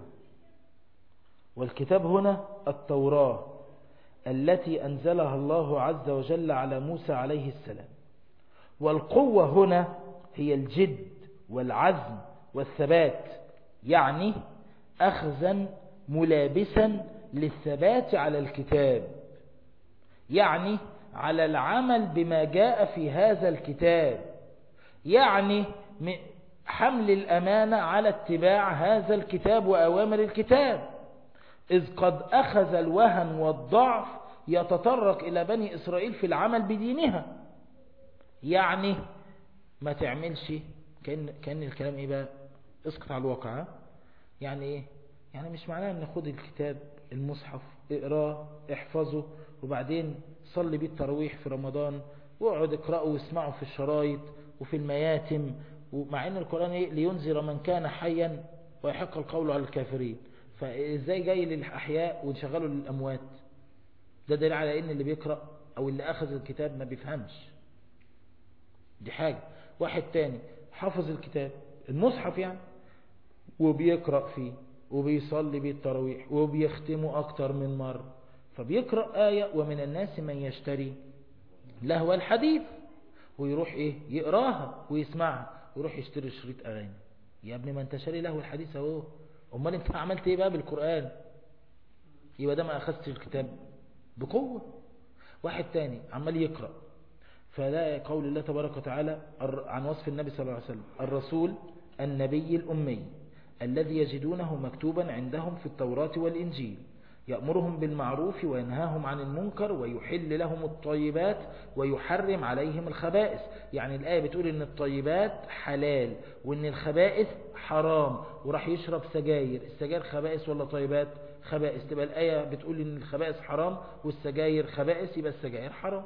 والكتاب هنا التوراة التي أنزلها الله عز وجل على موسى عليه السلام والقوة هنا هي الجد والعزم والثبات يعني أخذا ملابسا للثبات على الكتاب يعني على العمل بما جاء في هذا الكتاب يعني حمل الأمانة على اتباع هذا الكتاب وأوامر الكتاب إذ قد أخذ الوهن والضعف يتطرق إلى بني إسرائيل في العمل بدينها يعني ما تعملش كأن, كأن الكلام إيه بقى اسقط على الواقع يعني إيه يعني مش معناه أن خد الكتاب المصحف اقراه احفظه وبعدين صلي بيه التراويح في رمضان واقعد اقرأه واسمعه في الشرايط وفي المياتم ومع ان القرآن إيه لينذر من كان حيا ويحق القول على الكافرين فازاي جاي للأحياء ونشغله للأموات ده دليل على ان اللي بيقرأ او اللي اخذ الكتاب ما بيفهمش دي حاجة واحد تاني حافظ الكتاب المصحف يعني وبيقرأ فيه وبيصلي بيه التراويح وبيختمه اكتر من مرة فبيقرأ آية ومن الناس من يشتري لهو الحديث ويروح ايه يقراها ويسمعها ويروح يشتري شريط اغاني يا ابني ما انت شاري له الحديث اهو امال انت عملت ايه بقى بالقرآن يبقى ده ما اخذتش الكتاب بقوة واحد تاني عمال يقرأ فلا قول الله تبارك وتعالى عن وصف النبي صلى الله عليه وسلم الرسول النبي الأمي الذي يجدونه مكتوبا عندهم في التوراة والإنجيل يأمرهم بالمعروف وينهاهم عن المنكر ويحل لهم الطيبات ويحرم عليهم الخبائث يعني الآية بتقول ان الطيبات حلال وان الخبائث حرام وراح يشرب سجاير السجاير خبائث ولا طيبات خبائث تبقى الآية بتقول ان الخبائث حرام والسجاير خبائث يبقى السجاير حرام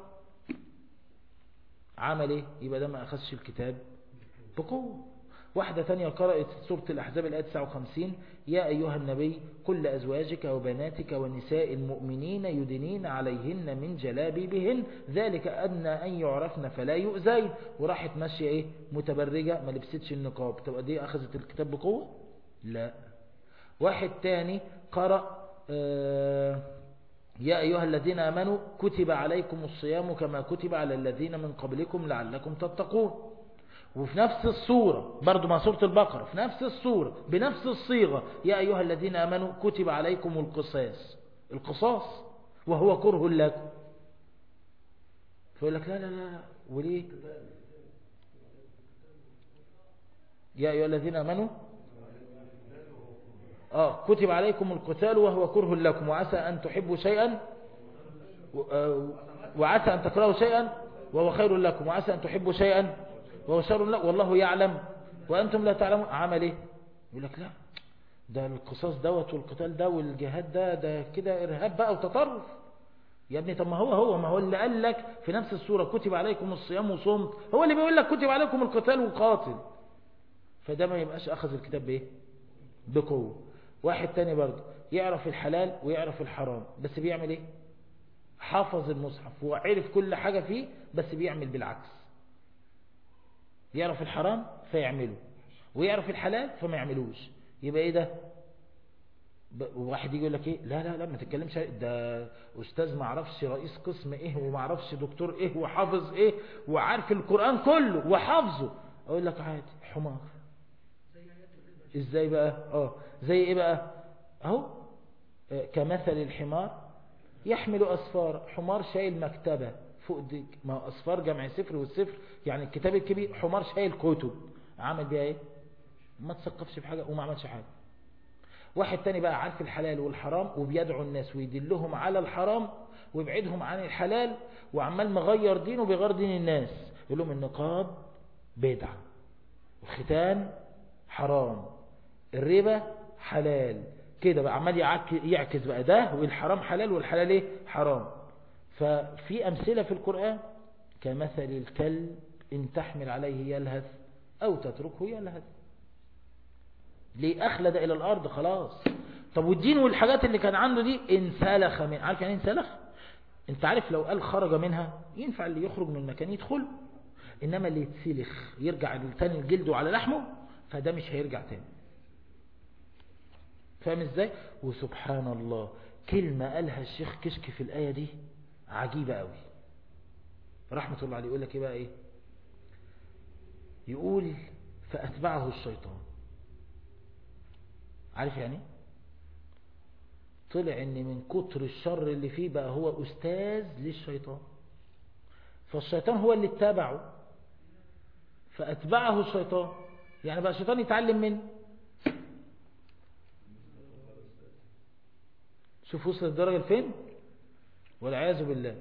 عمل ايه يبقى ده ما أخذش الكتاب بقوة واحدة تانية قرأت سورة الأحزاب الآية 59 يا أيها النبي كل أزواجك وبناتك ونساء المؤمنين يدنين عليهن من جلابيبهن ذلك أدنى أن يعرفن فلا يؤذين وراحت ماشية إيه متبرجة ما لبستش النقاب تبقى دي أخذت الكتاب بقوة لا واحد تاني قرأ آه يا أيها الذين آمنوا كتب عليكم الصيام كما كتب على الذين من قبلكم لعلكم تتقون وفي نفس الصورة برضو مع سورة البقرة في نفس الصورة بنفس الصيغة يا أيها الذين آمنوا كتب عليكم القصاص القصاص وهو كره لكم فيقول لك لا لا لا وليه يا أيها الذين آمنوا آه كتب عليكم القتال وهو كره لكم وعسى أن تحبوا شيئا وعسى أن تكرهوا شيئا وهو خير لكم وعسى أن تحبوا شيئا وهو شر لك والله يعلم وأنتم لا تعلمون عمل ايه يقول لك لا ده القصاص دوت والقتال ده والجهاد ده ده كده إرهاب بقى وتطرف يا ابني طب ما هو هو ما هو اللي قال لك في نفس السورة كتب عليكم الصيام وصمت هو اللي بيقول لك كتب عليكم القتال وقاتل فده ما يبقاش أخذ الكتاب بإيه بقوة واحد تاني برضه يعرف الحلال ويعرف الحرام بس بيعمل ايه حافظ المصحف وعرف كل حاجة فيه بس بيعمل بالعكس يعرف الحرام فيعمله ويعرف الحلال فما يعملوش يبقى ايه ده واحد يجي يقول لك ايه لا لا لا ما تتكلمش ده استاذ ما عرفش رئيس قسم ايه وما عرفش دكتور ايه وحافظ ايه وعارف القرآن كله وحافظه اقول لك عادي حمار ازاي بقى اه زي ايه بقى اهو كمثل الحمار يحمل أصفار حمار شايل مكتبة فوق ديك ما هو أصفار جمع سفر والسفر يعني الكتاب الكبير حمار شايل كتب عمل بيها ايه ما تثقفش في حاجة وما عملش حاجة واحد تاني بقى عارف الحلال والحرام وبيدعو الناس ويدلهم على الحرام ويبعدهم عن الحلال وعمال مغير دينه بغير دين الناس يقول لهم النقاب بدعة الختان حرام الربا حلال كده بقى عمال يعكس بقى ده والحرام حلال والحلال ايه حرام ففي أمثلة في القرآن كمثل الكلب إن تحمل عليه يلهث أو تتركه يلهث ليه أخلد إلى الأرض خلاص طب والدين والحاجات اللي كان عنده دي انسلخ من عارف يعني انسلخ انت عارف لو قال خرج منها ينفع اللي يخرج من مكان يدخل إنما اللي يتسلخ يرجع تاني جلده على لحمه فده مش هيرجع تاني فاهم ازاي وسبحان الله كلمة قالها الشيخ كشك في الآية دي عجيبة قوي رحمة الله عليه يقول لك ايه بقى ايه يقول فأتبعه الشيطان عارف يعني طلع ان من كتر الشر اللي فيه بقى هو أستاذ للشيطان فالشيطان هو اللي اتبعه فأتبعه الشيطان يعني بقى الشيطان يتعلم منه شوف وصل الدرجة لفين والعياذ بالله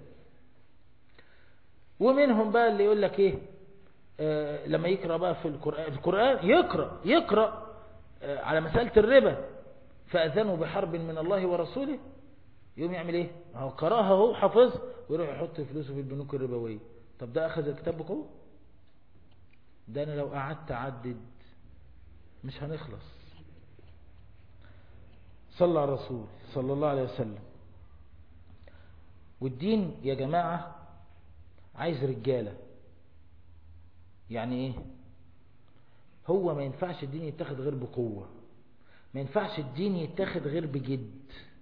ومنهم بقى اللي يقول لك ايه آه لما يقرأ بقى في القرآن القرآن يقرأ يقرأ آه على مسألة الربا فأذنوا بحرب من الله ورسوله يقوم يعمل ايه هو قراها هو حافظ ويروح يحط فلوسه في البنوك الربوية طب ده أخذ الكتاب بقوة ده أنا لو قعدت أعدد مش هنخلص صلى على الرسول صلى الله عليه وسلم والدين يا جماعة عايز رجالة يعني ايه هو ما ينفعش الدين يتخذ غير بقوة ما ينفعش الدين يتخذ غير بجد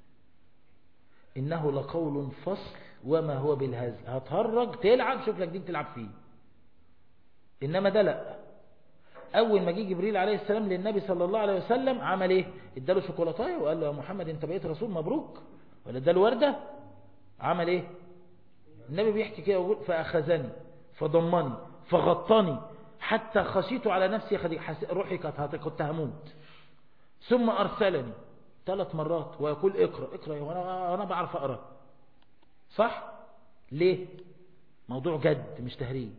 إنه لقول فصل وما هو بالهزل هتهرج تلعب شوف لك دين تلعب فيه إنما ده لأ أول ما جه جبريل عليه السلام للنبي صلى الله عليه وسلم عمل إيه اداله شوكولاتايه وقال له يا محمد انت بقيت رسول مبروك ولا اداله وردة عمل إيه النبي بيحكي كده فأخذني فضمني فغطني حتى خشيت على نفسي خدي روحي كنت هموت ثم أرسلني ثلاث مرات ويقول اقرأ اقرأ وانا أنا بعرف أقرأ صح ليه موضوع جد مش تهريج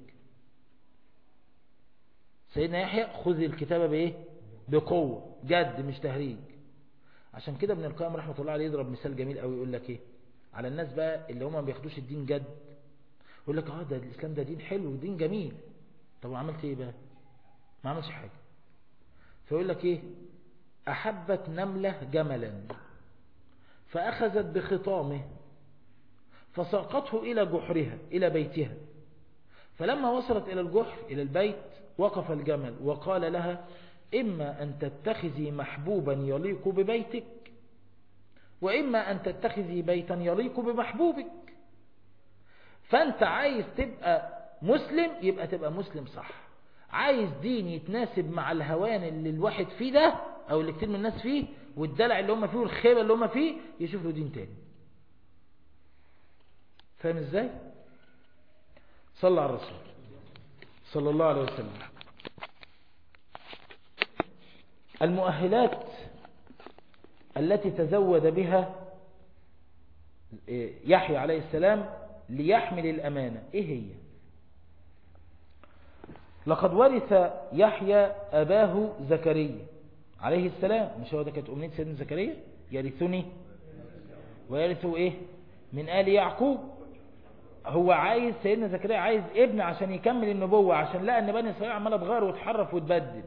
سيدنا يحيى خذ الكتابة بايه بقوة جد مش تهريج عشان كده ابن القيم رحمة الله عليه يضرب مثال جميل قوي يقول لك ايه على الناس بقى اللي هم ما بياخدوش الدين جد يقول لك اه ده الاسلام ده دين حلو ودين جميل طب عملت ايه بقى ما عملش حاجة فيقول لك ايه احبت نملة جملا فاخذت بخطامه فساقته الى جحرها الى بيتها فلما وصلت الى الجحر الى البيت وقف الجمل وقال لها إما أن تتخذي محبوبا يليق ببيتك وإما أن تتخذي بيتا يليق بمحبوبك فأنت عايز تبقى مسلم يبقى تبقى مسلم صح عايز دين يتناسب مع الهوان اللي الواحد فيه ده أو اللي كتير من الناس فيه والدلع اللي هم فيه والخيبة اللي هم فيه يشوف له دين تاني فاهم ازاي صلى على الرسول صلى الله عليه وسلم المؤهلات التي تزود بها يحيى عليه السلام ليحمل الأمانة إيه هي لقد ورث يحيى أباه زكريا عليه السلام مش هو ده كانت أمنية سيدنا زكريا يرثني ويرثوا إيه من آل يعقوب هو عايز سيدنا زكريا عايز ابن عشان يكمل النبوة عشان لقى ان بني إسرائيل عمالة تغير وتحرف وتبدل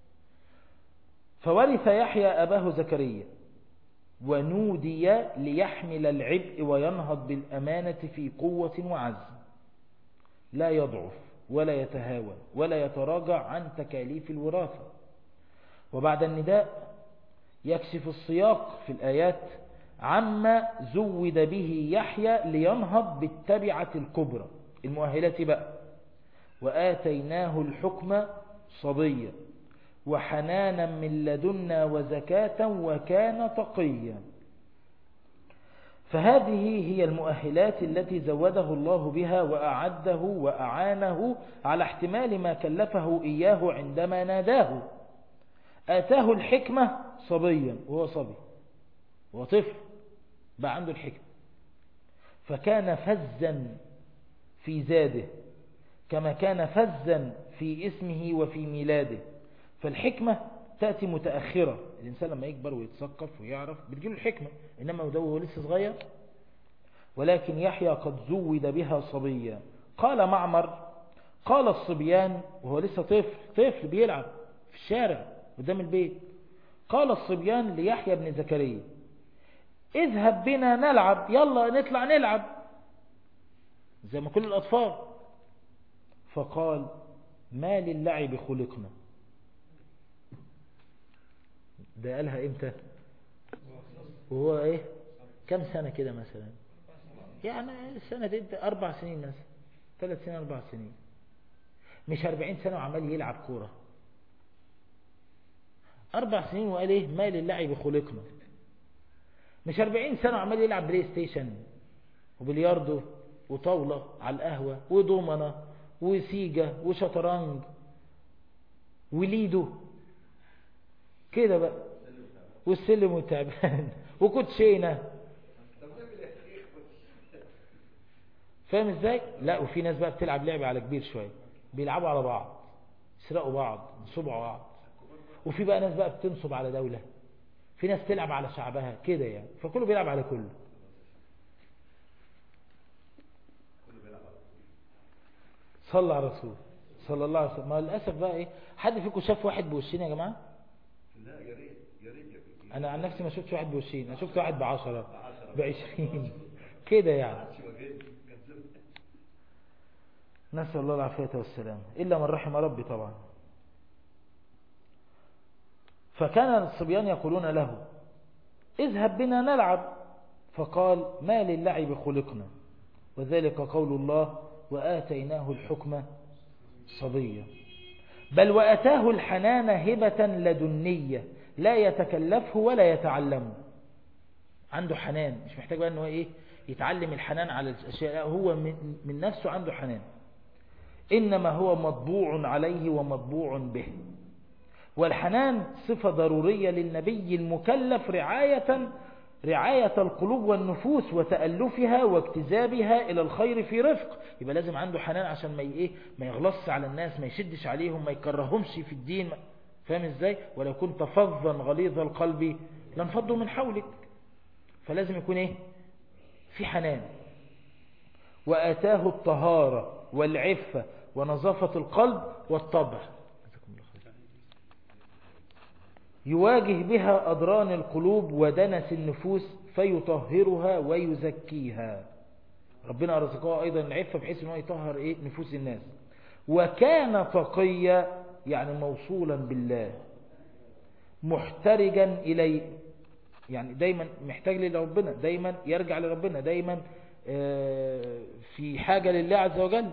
فورث يحيى أباه زكريا ونودي ليحمل العبء وينهض بالأمانة في قوة وعزم لا يضعف ولا يتهاون ولا يتراجع عن تكاليف الوراثة وبعد النداء يكشف السياق في الآيات عما زود به يحيى لينهض بالتبعة الكبرى المؤهلات بقى وآتيناه الحكم صبيا وحنانا من لدنا وزكاة وكان تقيا فهذه هي المؤهلات التي زوده الله بها وأعده وأعانه على احتمال ما كلفه إياه عندما ناداه آتاه الحكمة صبيا وهو صبي وهو طفل بقى عنده الحكمة فكان فزا في زاده كما كان فزا في اسمه وفي ميلاده فالحكمة تأتي متأخرة الإنسان لما يكبر ويتثقف ويعرف بتجيله الحكمة إنما هو لسه صغير ولكن يحيى قد زود بها صبيا قال معمر قال الصبيان وهو لسه طفل طفل بيلعب في الشارع قدام البيت قال الصبيان ليحيى بن زكريا اذهب بنا نلعب يلا نطلع نلعب زي ما كل الأطفال فقال ما للعب خلقنا ده قالها امتى وهو ايه كم سنة كده مثلا يعني سنة انت اربع سنين مثلا ثلاث سنين اربع سنين مش اربعين سنة وعمال يلعب كورة اربع سنين وقال ايه ما للعب خلقنا مش اربعين سنة وعمال يلعب بلاي ستيشن وبلياردو وطاولة على القهوة ودومنة وسيجا وشطرنج وليدو كده بقى والسلم والتعبان وكوتشينه فاهم ازاي لا وفي ناس بقى بتلعب لعبة على كبير شوية بيلعبوا على بعض يسرقوا بعض ينصبوا على بعض وفي بقى ناس بقى بتنصب على دولة في ناس تلعب على شعبها كده يعني فكله بيلعب على كله صلى على رسول صلى الله عليه وسلم ما للأسف بقى ايه حد فيكم شاف واحد بوشين يا جماعة لا يا ريت يا ريت يا ريت انا عن نفسي ما شفتش واحد بوشين انا شفت واحد بعشرة بعشرين كده يعني عادش وجهني كان زمان نسأل الله العافية والسلام إلا من رحم ربي طبعا فكان الصبيان يقولون له اذهب بنا نلعب فقال ما للعب خلقنا وذلك قول الله وآتيناه الحكم صبيا بل وأتاه الحنان هبة لدنية لا يتكلفه ولا يتعلمه عنده حنان مش محتاج بقى انه ايه يتعلم الحنان على الاشياء لا، هو من, من نفسه عنده حنان انما هو مطبوع عليه ومطبوع به والحنان صفة ضرورية للنبي المكلف رعاية رعاية القلوب والنفوس وتألفها واجتذابها إلى الخير في رفق يبقى لازم عنده حنان عشان ما ايه ما يغلصش على الناس ما يشدش عليهم ما يكرههمش في الدين فاهم ازاي ولو كنت فظا غليظ القلب لانفضوا من حولك فلازم يكون ايه في حنان وآتاه الطهارة والعفة ونظافة القلب والطبع يواجه بها أضران القلوب ودنس النفوس فيطهرها ويزكيها ربنا أرزقها أيضا العفة بحيث أنه يطهر إيه نفوس الناس وكان تقيا يعني موصولا بالله محترجا إليه يعني دايما محتاج لربنا دايما يرجع لربنا دايما في حاجة لله عز وجل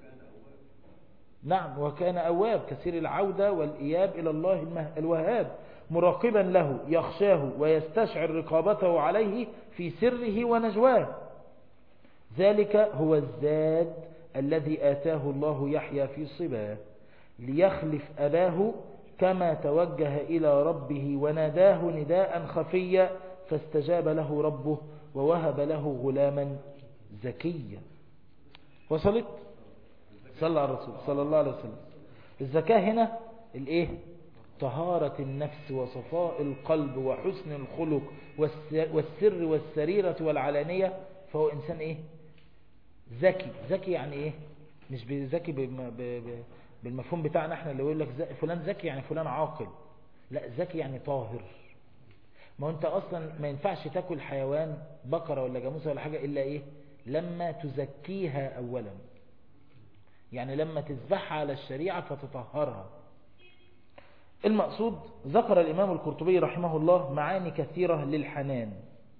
نعم وكان أواب كثير العودة والإياب إلى الله الوهاب مراقبا له يخشاه ويستشعر رقابته عليه في سره ونجواه ذلك هو الزاد الذي آتاه الله يحيى في صباه ليخلف أباه كما توجه إلى ربه وناداه نداء خفيا فاستجاب له ربه ووهب له غلاما زكيا وصلت صلى على الرسول صلى الله عليه وسلم الزكاة هنا الايه طهارة النفس وصفاء القلب وحسن الخلق والس- والسر والسريرة والعلانية فهو إنسان إيه ذكي ذكي يعني إيه مش ذكي بم- ب- ب- بالمفهوم بتاعنا احنا اللي يقول لك ذ- فلان ذكي يعني فلان عاقل لا ذكي يعني طاهر ما هو انت اصلا ما ينفعش تاكل حيوان بقرة ولا جاموسة ولا حاجة الا ايه لما تزكيها اولا يعني لما تذبحها على الشريعة فتطهرها المقصود ذكر الامام القرطبي رحمه الله معاني كثيرة للحنان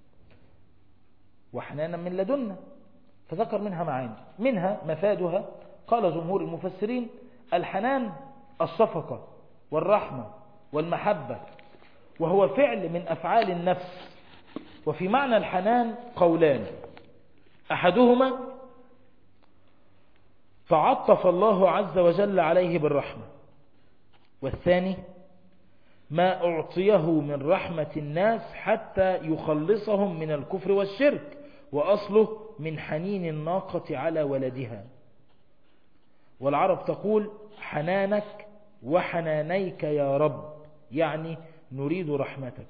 وحنانا من لدنا فذكر منها معاني منها مفادها قال جمهور المفسرين الحنان الشفقة والرحمة والمحبة وهو فعل من أفعال النفس وفي معنى الحنان قولان أحدهما تعطف الله عز وجل عليه بالرحمة والثاني ما أعطيه من رحمة الناس حتى يخلصهم من الكفر والشرك وأصله من حنين الناقة على ولدها والعرب تقول حنانك وحنانيك يا رب يعني نريد رحمتك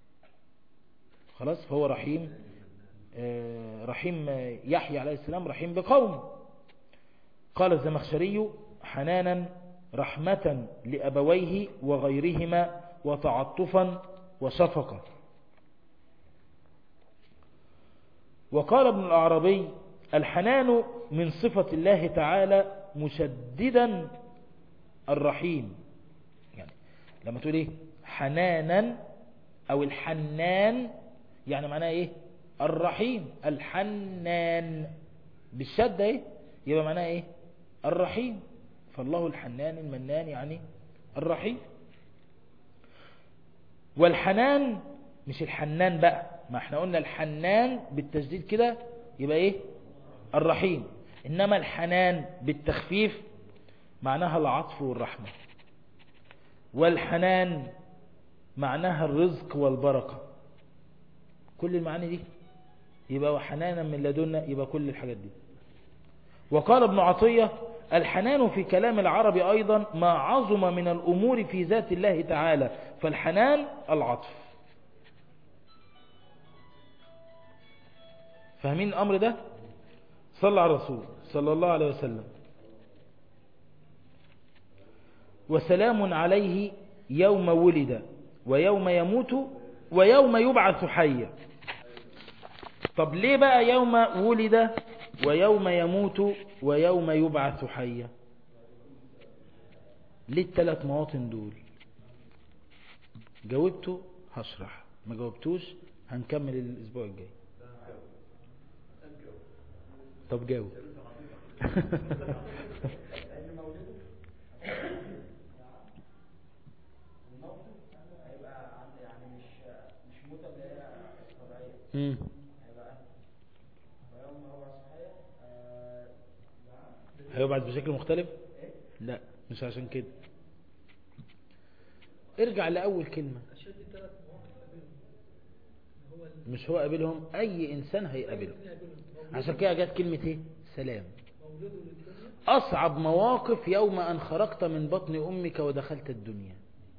خلاص فهو رحيم آه، رحيم يحيى عليه السلام رحيم بقوم قال الزمخشري حنانا رحمة لأبويه وغيرهما وتعطفا وشفقة وقال ابن الأعرابي الحنان من صفة الله تعالى مشددا الرحيم يعني لما تقول ايه حنانا او الحنان يعني معناه ايه الرحيم الحنان بالشدة ايه يبقى معناه ايه الرحيم فالله الحنان المنان يعني الرحيم والحنان مش الحنان بقى ما احنا قلنا الحنان بالتجديد كده يبقى ايه الرحيم انما الحنان بالتخفيف معناها العطف والرحمة والحنان معناها الرزق والبركة كل المعاني دي يبقى حنانا من لدنا يبقى كل الحاجات دي وقال ابن عطية الحنان في كلام العرب أيضا ما عظم من الأمور في ذات الله تعالى فالحنان العطف فاهمين الأمر ده صلى على الرسول صلى الله عليه وسلم وسلام عليه يوم ولد ويوم يموت ويوم يبعث حيا طب ليه بقى يوم ولد ويوم يموت ويوم يبعث حيا ليه الثلاث مواطن دول جاوبته هشرح ما جاوبتوش هنكمل الاسبوع الجاي طب جاوب مم. هيبعث بشكل مختلف لا مش عشان كده ارجع لأول كلمة أشد ثلاث مواقف قابلهم هو مش هو قابلهم أي إنسان هيقابله قابلهم عشان كده جت كلمة ايه سلام مولده للدنيا أصعب مواقف يوم أن خرجت من بطن أمك ودخلت الدنيا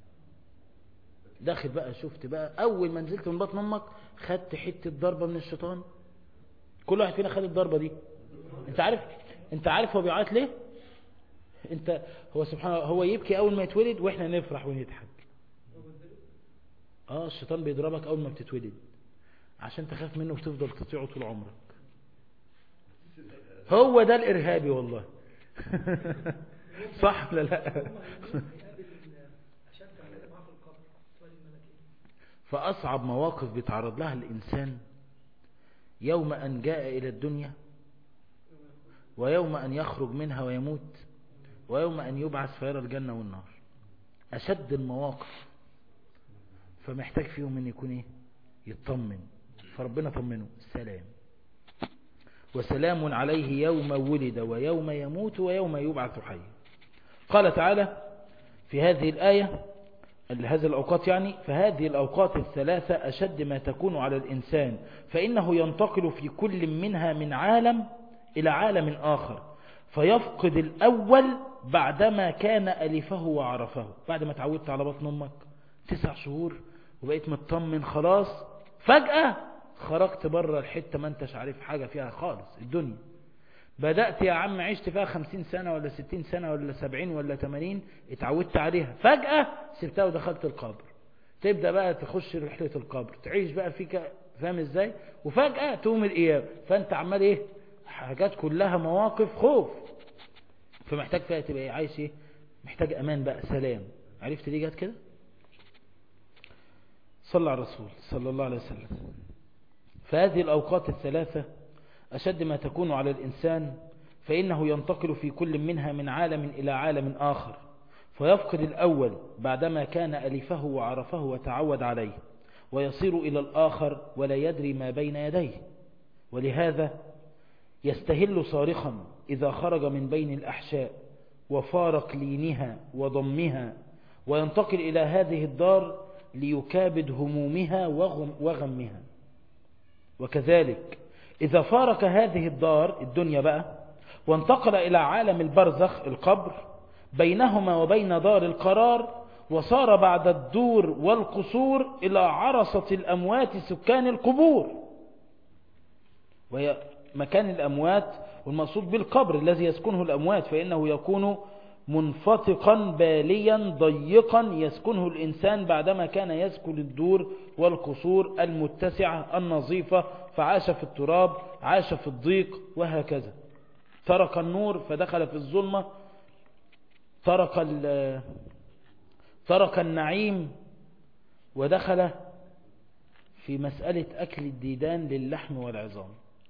داخل بقى شفت بقى أول ما نزلت من بطن أمك خدت حتة ضربة من الشيطان كل واحد فينا خد الضربة دي انت عارف انت عارف هو بيعيط ليه انت هو سبحان الله هو يبكي أول ما يتولد وإحنا نفرح ونضحك اه الشيطان بيضربك أول ما بتتولد عشان تخاف منه وتفضل تطيعه طول عمرك هو ده الإرهابي والله صح ولا لا هيقابل أشد حاجة معاه في القبر سؤال الملكين فأصعب مواقف بيتعرض لها الإنسان يوم أن جاء إلى الدنيا ويوم أن يخرج منها ويموت ويوم أن يبعث فيرى الجنة والنار أشد المواقف فمحتاج فيهم أن يكون إيه يطمن فربنا طمنه سلام وسلام عليه يوم ولد ويوم يموت ويوم يبعث حيا قال تعالى في هذه الآية هذه الأوقات يعني فهذه الأوقات الثلاثة أشد ما تكون على الإنسان فإنه ينتقل في كل منها من عالم إلى عالم آخر فيفقد الأول بعدما كان ألفه وعرفه بعد ما تعودت على بطن أمك تسع شهور وبقيت مطمن خلاص فجأة خرجت بره الحتة ما انتش عارف حاجة فيها خالص الدنيا بدأت يا عم عشت فيها خمسين سنة ولا ستين سنة ولا سبعين ولا تمانين اتعودت عليها فجأة سبتها ودخلت القبر تبدأ بقى تخش رحلة القبر تعيش بقى فيك فاهم ازاي وفجأة تقوم القيامة فانت عمال ايه حاجات كلها مواقف خوف فمحتاج فيها تبقى ايه عايش ايه محتاج امان بقى سلام عرفت ليه جت كده صلى على الرسول صلى الله عليه وسلم فهذه الأوقات الثلاثة أشد ما تكون على الإنسان فإنه ينتقل في كل منها من عالم إلى عالم آخر فيفقد الأول بعدما كان ألفه وعرفه وتعود عليه ويصير إلى الآخر ولا يدري ما بين يديه ولهذا يستهل صارخا إذا خرج من بين الأحشاء وفارق لينها وضمها وينتقل إلى هذه الدار ليكابد همومها وغم وغمها وكذلك إذا فارق هذه الدار الدنيا بقى وانتقل إلى عالم البرزخ القبر بينهما وبين دار القرار وصار بعد الدور والقصور إلى عرصة الأموات سكان القبور وهي مكان الأموات والمقصود بالقبر الذي يسكنه الأموات فإنه يكون منفتقا باليا ضيقا يسكنه الإنسان بعدما كان يسكن الدور والقصور المتسعة النظيفة فعاش في التراب عاش في الضيق وهكذا ترك النور فدخل في الظلمة ترك ترك النعيم ودخل في مسألة أكل الديدان للحم والعظام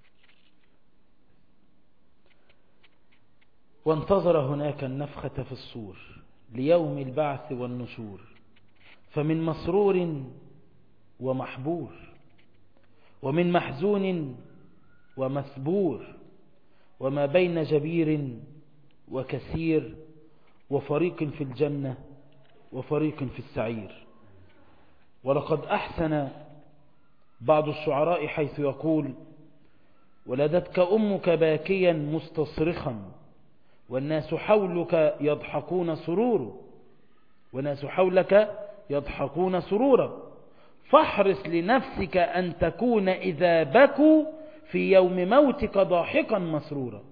وانتظر هناك النفخة في الصور ليوم البعث والنشور فمن مسرور ومحبور ومن محزون ومثبور وما بين جبير وكثير وفريق في الجنة وفريق في السعير ولقد أحسن بعض الشعراء حيث يقول ولدتك أمك باكيا مستصرخا والناس حولك يضحكون سرور والناس حولك يضحكون سرورا فاحرص لنفسك أن تكون إذا بكوا في يوم موتك ضاحكا مسرورا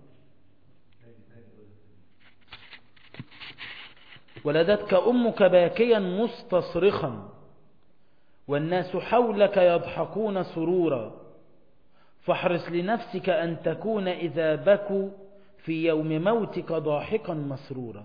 ولدتك أمك باكيا مستصرخا والناس حولك يضحكون سرورا فاحرص لنفسك أن تكون إذا بكوا في يوم موتك ضاحكا مسرورا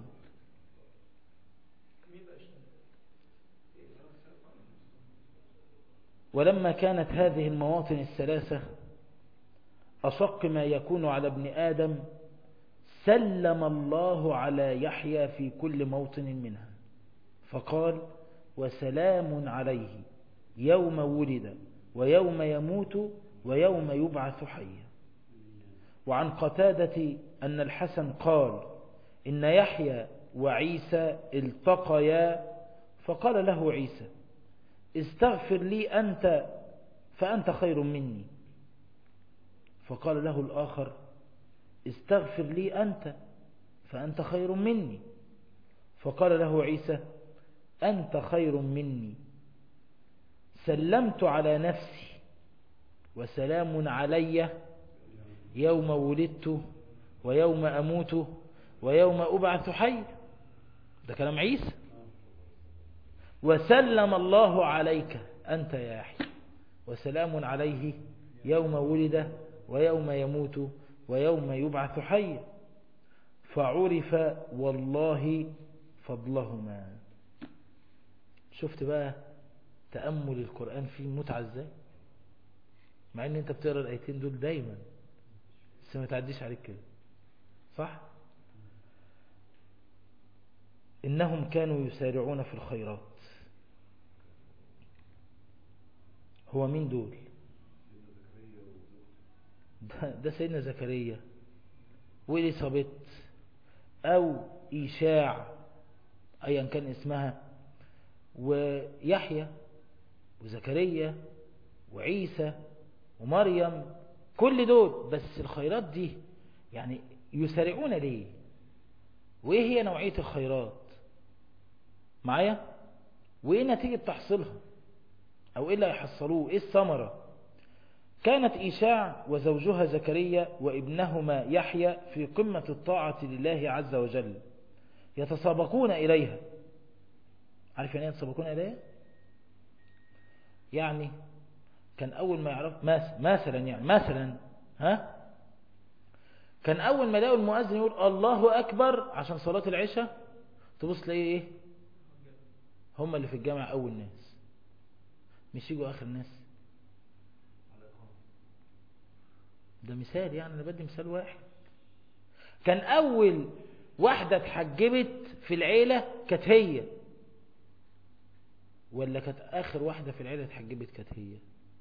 ولما كانت هذه المواطن الثلاثة أشق ما يكون على ابن آدم سلم الله على يحيى في كل موطن منها فقال وسلام عليه يوم ولد ويوم يموت ويوم يبعث حيا وعن قتادة أن الحسن قال إن يحيى وعيسى التقيا فقال له عيسى استغفر لي أنت فأنت خير مني فقال له الآخر استغفر لي أنت فأنت خير مني فقال له عيسى أنت خير مني سلمت على نفسي وسلام علي يوم ولدت ويوم أموت ويوم أبعث حي ده كلام عيسى وسلم الله عليك أنت يا يحيى وسلام عليه يوم ولد ويوم يموت ويوم يبعث حيا فعرف والله فضلهما شفت بقى تأمل القرآن فيه متعة ازاي مع ان انت بتقرأ الايتين دول دايما بس ما تعديش عليك كده صح انهم كانوا يسارعون في الخيرات هو مين دول ده, ده سيدنا زكريا وإليصابيت أو إيشاع أيا كان اسمها ويحيى وزكريا وعيسى ومريم كل دول بس الخيرات دي يعني يسارعون ليه وإيه هي نوعية الخيرات معايا وإيه نتيجة تحصيلها أو إيه اللي هيحصلوه إيه الثمرة كانت إيشاع وزوجها زكريا وابنهما يحيى في قمة الطاعة لله عز وجل يتسابقون إليها عارف يعني يتسابقون إليها يعني كان أول ما يعرف مثلا يعني مثلا ها كان أول ما يلاقوا المؤذن يقول الله أكبر عشان صلاة العشاء تبص تلاقيه إيه هم اللي في الجامع أول ناس مش يجوا آخر ناس ده مثال يعني أنا بدي مثال واحد كان أول واحدة اتحجبت في العيلة كانت هي ولا كانت آخر واحدة في العيلة اتحجبت كانت هي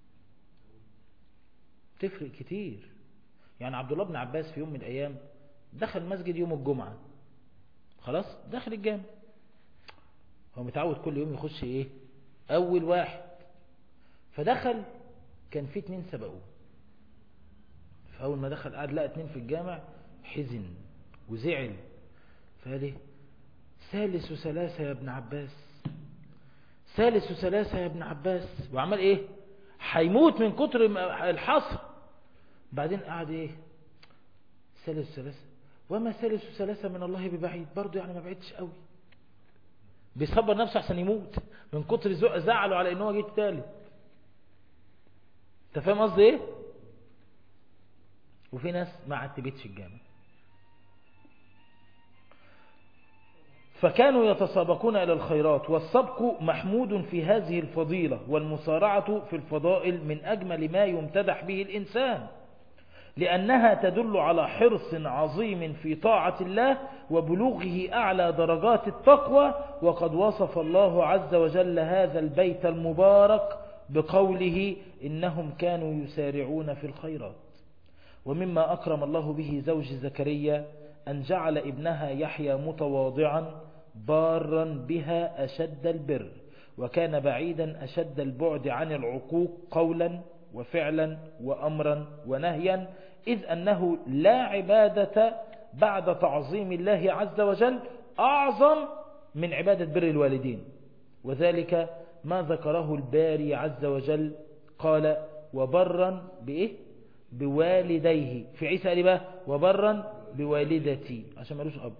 تفرق كتير يعني عبد الله بن عباس في يوم من الأيام دخل مسجد يوم الجمعة خلاص دخل الجامع هو متعود كل يوم يخش ايه اول واحد فدخل كان في اتنين سبقوه فاول ما دخل قعد لقى اتنين في الجامع حزن وزعل فقال ايه ثالث ثلاثة يا ابن عباس ثالث ثلاثة يا ابن عباس وعمل ايه هيموت من كتر الحصر بعدين قعد ايه ثالث ثلاثة وما ثالث ثلاثة من الله ببعيد برضو يعني ما بعدش قوي بيصبر نفسه عشان يموت من كتر زعله على انه جه الثالث انت فاهم قصدي ايه وفي ناس ما عتبتش الجامع فكانوا يتسابقون إلى الخيرات والسبق محمود في هذه الفضيلة والمسارعة في الفضائل من أجمل ما يمتدح به الإنسان لأنها تدل على حرص عظيم في طاعة الله وبلوغه أعلى درجات التقوى وقد وصف الله عز وجل هذا البيت المبارك بقوله إنهم كانوا يسارعون في الخيرات ومما أكرم الله به زوج زكريا أن جعل ابنها يحيى متواضعا بارا بها أشد البر وكان بعيدا أشد البعد عن العقوق قولا وفعلا وأمرا ونهيا إذ أنه لا عبادة بعد تعظيم الله عز وجل أعظم من عبادة بر الوالدين وذلك ما ذكره الباري عز وجل قال وبرا بإيه بوالديه في عيسى قال بقى وبرا بوالدتي عشان ملوش أب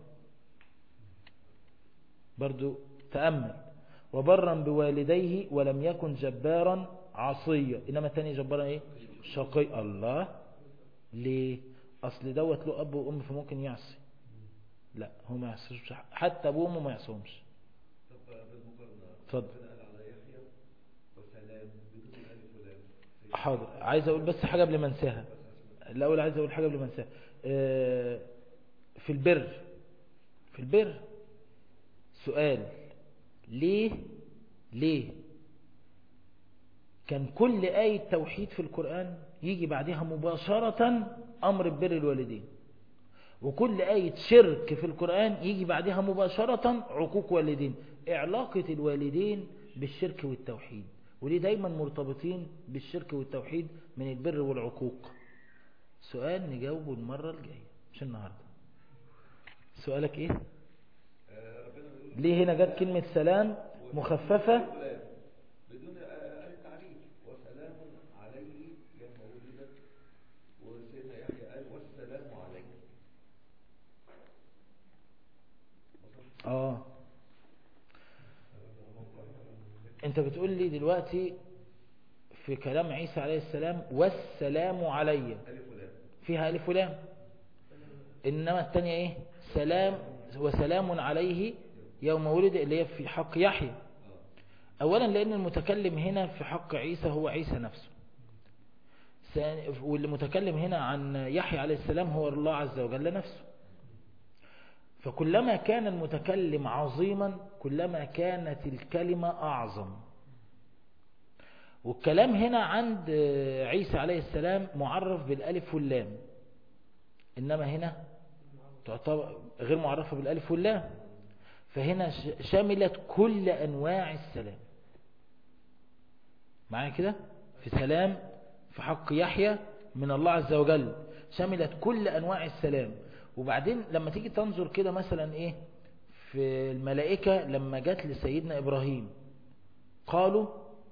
برضو تأمل وبرا بوالديه ولم يكن جبارا عصية إنما الثاني جبارا إيه شقي الله ليه أصل دوت له أب وأم فممكن يعصي لا هو ما يعصيش حتى أبوه وأمه ما يعصيهمش طب بالمقارنة اتفضل. ربنا قال على يحيى وسلام بدون ألف ولام حاضر عايز أقول بس حاجة قبل ما انساها الأول عايز أقول حاجة قبل ما انساها آه، في البر في البر سؤال ليه ليه كان كل آية توحيد في القرآن يجي بعدها مباشرة أمر ببر الوالدين وكل آية شرك في القرآن يجي بعدها مباشرة عقوق والدين علاقة الوالدين بالشرك والتوحيد وليه دايما مرتبطين بالشرك والتوحيد من البر والعقوق سؤال نجاوبه المرة الجاية مش النهاردة سؤالك ايه آه، ربنا بيقول ليه هنا جت كلمة سلام مخففة ولام بدون آه، ألف تعريف وسلام عليه يوم ولد وسيدنا يحيى قال والسلام عليه اه انت بتقول لي دلوقتي في كلام عيسى عليه السلام والسلام علي ألف ولام فيها ألف ولام إنما الثانية إيه سلام وسلام عليه يوم ولد اللي هي في حق يحيى أولا لأن المتكلم هنا في حق عيسى هو عيسى نفسه ثاني- واللي متكلم هنا عن يحيى عليه السلام هو الله عز وجل نفسه فكلما كان المتكلم عظيما كلما كانت الكلمة أعظم والكلام هنا عند عيسى عليه السلام معرف بالألف واللام إنما هنا تعتبر غير معرفة بالألف واللام فهنا ش- شملت كل أنواع السلام معايا كده في سلام في حق يحيى من الله عز وجل شملت كل أنواع السلام وبعدين لما تيجي تنظر كده مثلا ايه في الملائكة لما جت لسيدنا ابراهيم قالوا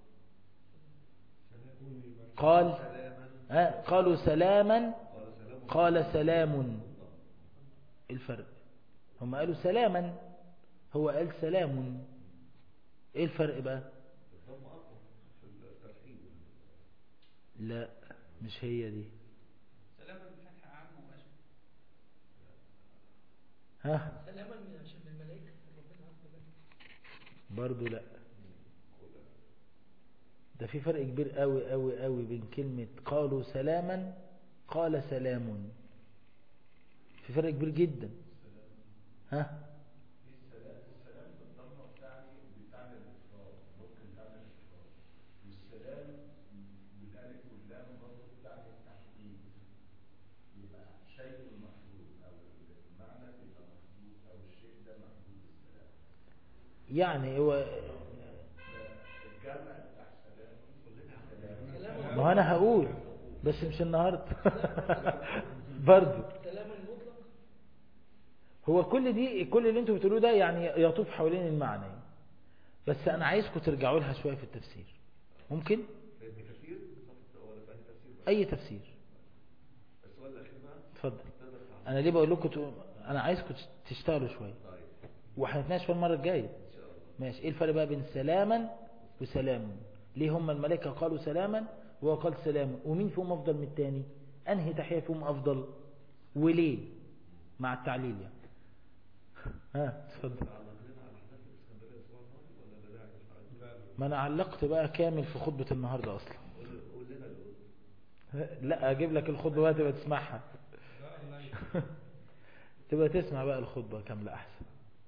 قال ها قالوا سلاما قال سلام إيه الفرق هم قالوا سلاما هو قال سلام ايه الفرق بقى الضم أقوى في الترحيب لا مش هي دي سلاما بفتح عام وأشهر ها سلاما من عشان من الملائكة ربنا عز وجل برضو لا ده في فرق كبير قوي قوي قوي بين كلمة قالوا سلاما قال سلام في فرق كبير جدا ها يعني هو ما هو انا هقول بس مش النهارده برضو سلام المطلق هو كل دي كل اللي انتوا بتقولوه ده يعني يطوف حوالين المعنى بس انا عايزكم ترجعوا لها شويه في التفسير ممكن فهم كثير ولا فهم تفسير بس اي تفسير السؤال الأخير بقى اتفضل تقدر تعمل انا ليه بقول لكم تقول- انا عايزكم تشتغلوا شويه طيب وهنتناقش في المره الجايه إن شاء الله ماشي ايه الفرق بقى بين سلاما وسلام ليه هم الملائكه قالوا سلاما وهو قال سلام ومين فيهم افضل من التاني انهي تحيه فيهم افضل وليه مع التعليل يعني ها اتفضل تعلق لنا على حدث الإسكندرية الأسبوع الماضي ولا لا داعي للحديث؟ ما انا علقت بقى كامل في خطبه النهارده اصلا قول قول لنا الأول لا اجيب لك الخطبه بقى تبقى تسمعها تبقى تسمع بقى الخطبه كامله احسن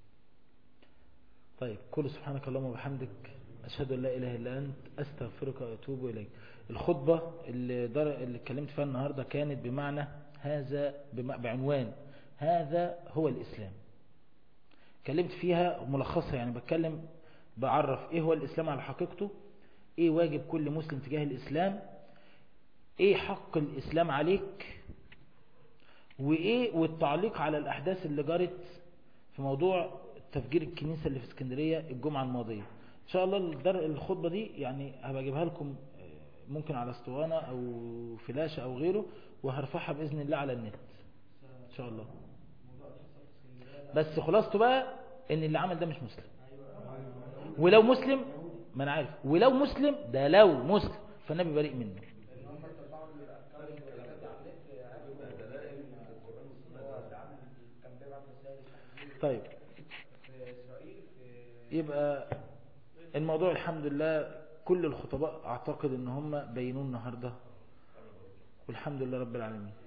طيب كل سبحانك اللهم وبحمدك اشهد ان لا اله الا انت استغفرك واتوب اليك الخطبه اللي در... اللي اتكلمت فيها النهارده كانت بمعنى هذا بم... بعنوان هذا هو الاسلام اتكلمت فيها ملخصها يعني بتكلم بعرف ايه هو الاسلام على حقيقته ايه واجب كل مسلم تجاه الاسلام ايه حق الاسلام عليك وايه والتعليق على الاحداث اللي جرت في موضوع تفجير الكنيسة اللي في اسكندرية الجمعة الماضية ان شاء الله الدر الخطبة دي يعني هبقى اجيبها لكم آه، ممكن على اسطوانة او فلاشة او غيره وهرفعها باذن الله على النت ان شاء الله بس خلاصته بقى ان اللي عمل ده مش مسلم ولو مسلم ما انا عارف ولو مسلم ده لو مسلم فالنبي بريء منه طيب يبقى الموضوع الحمد لله كل الخطباء اعتقد ان هم بينوه النهارده والحمد لله رب العالمين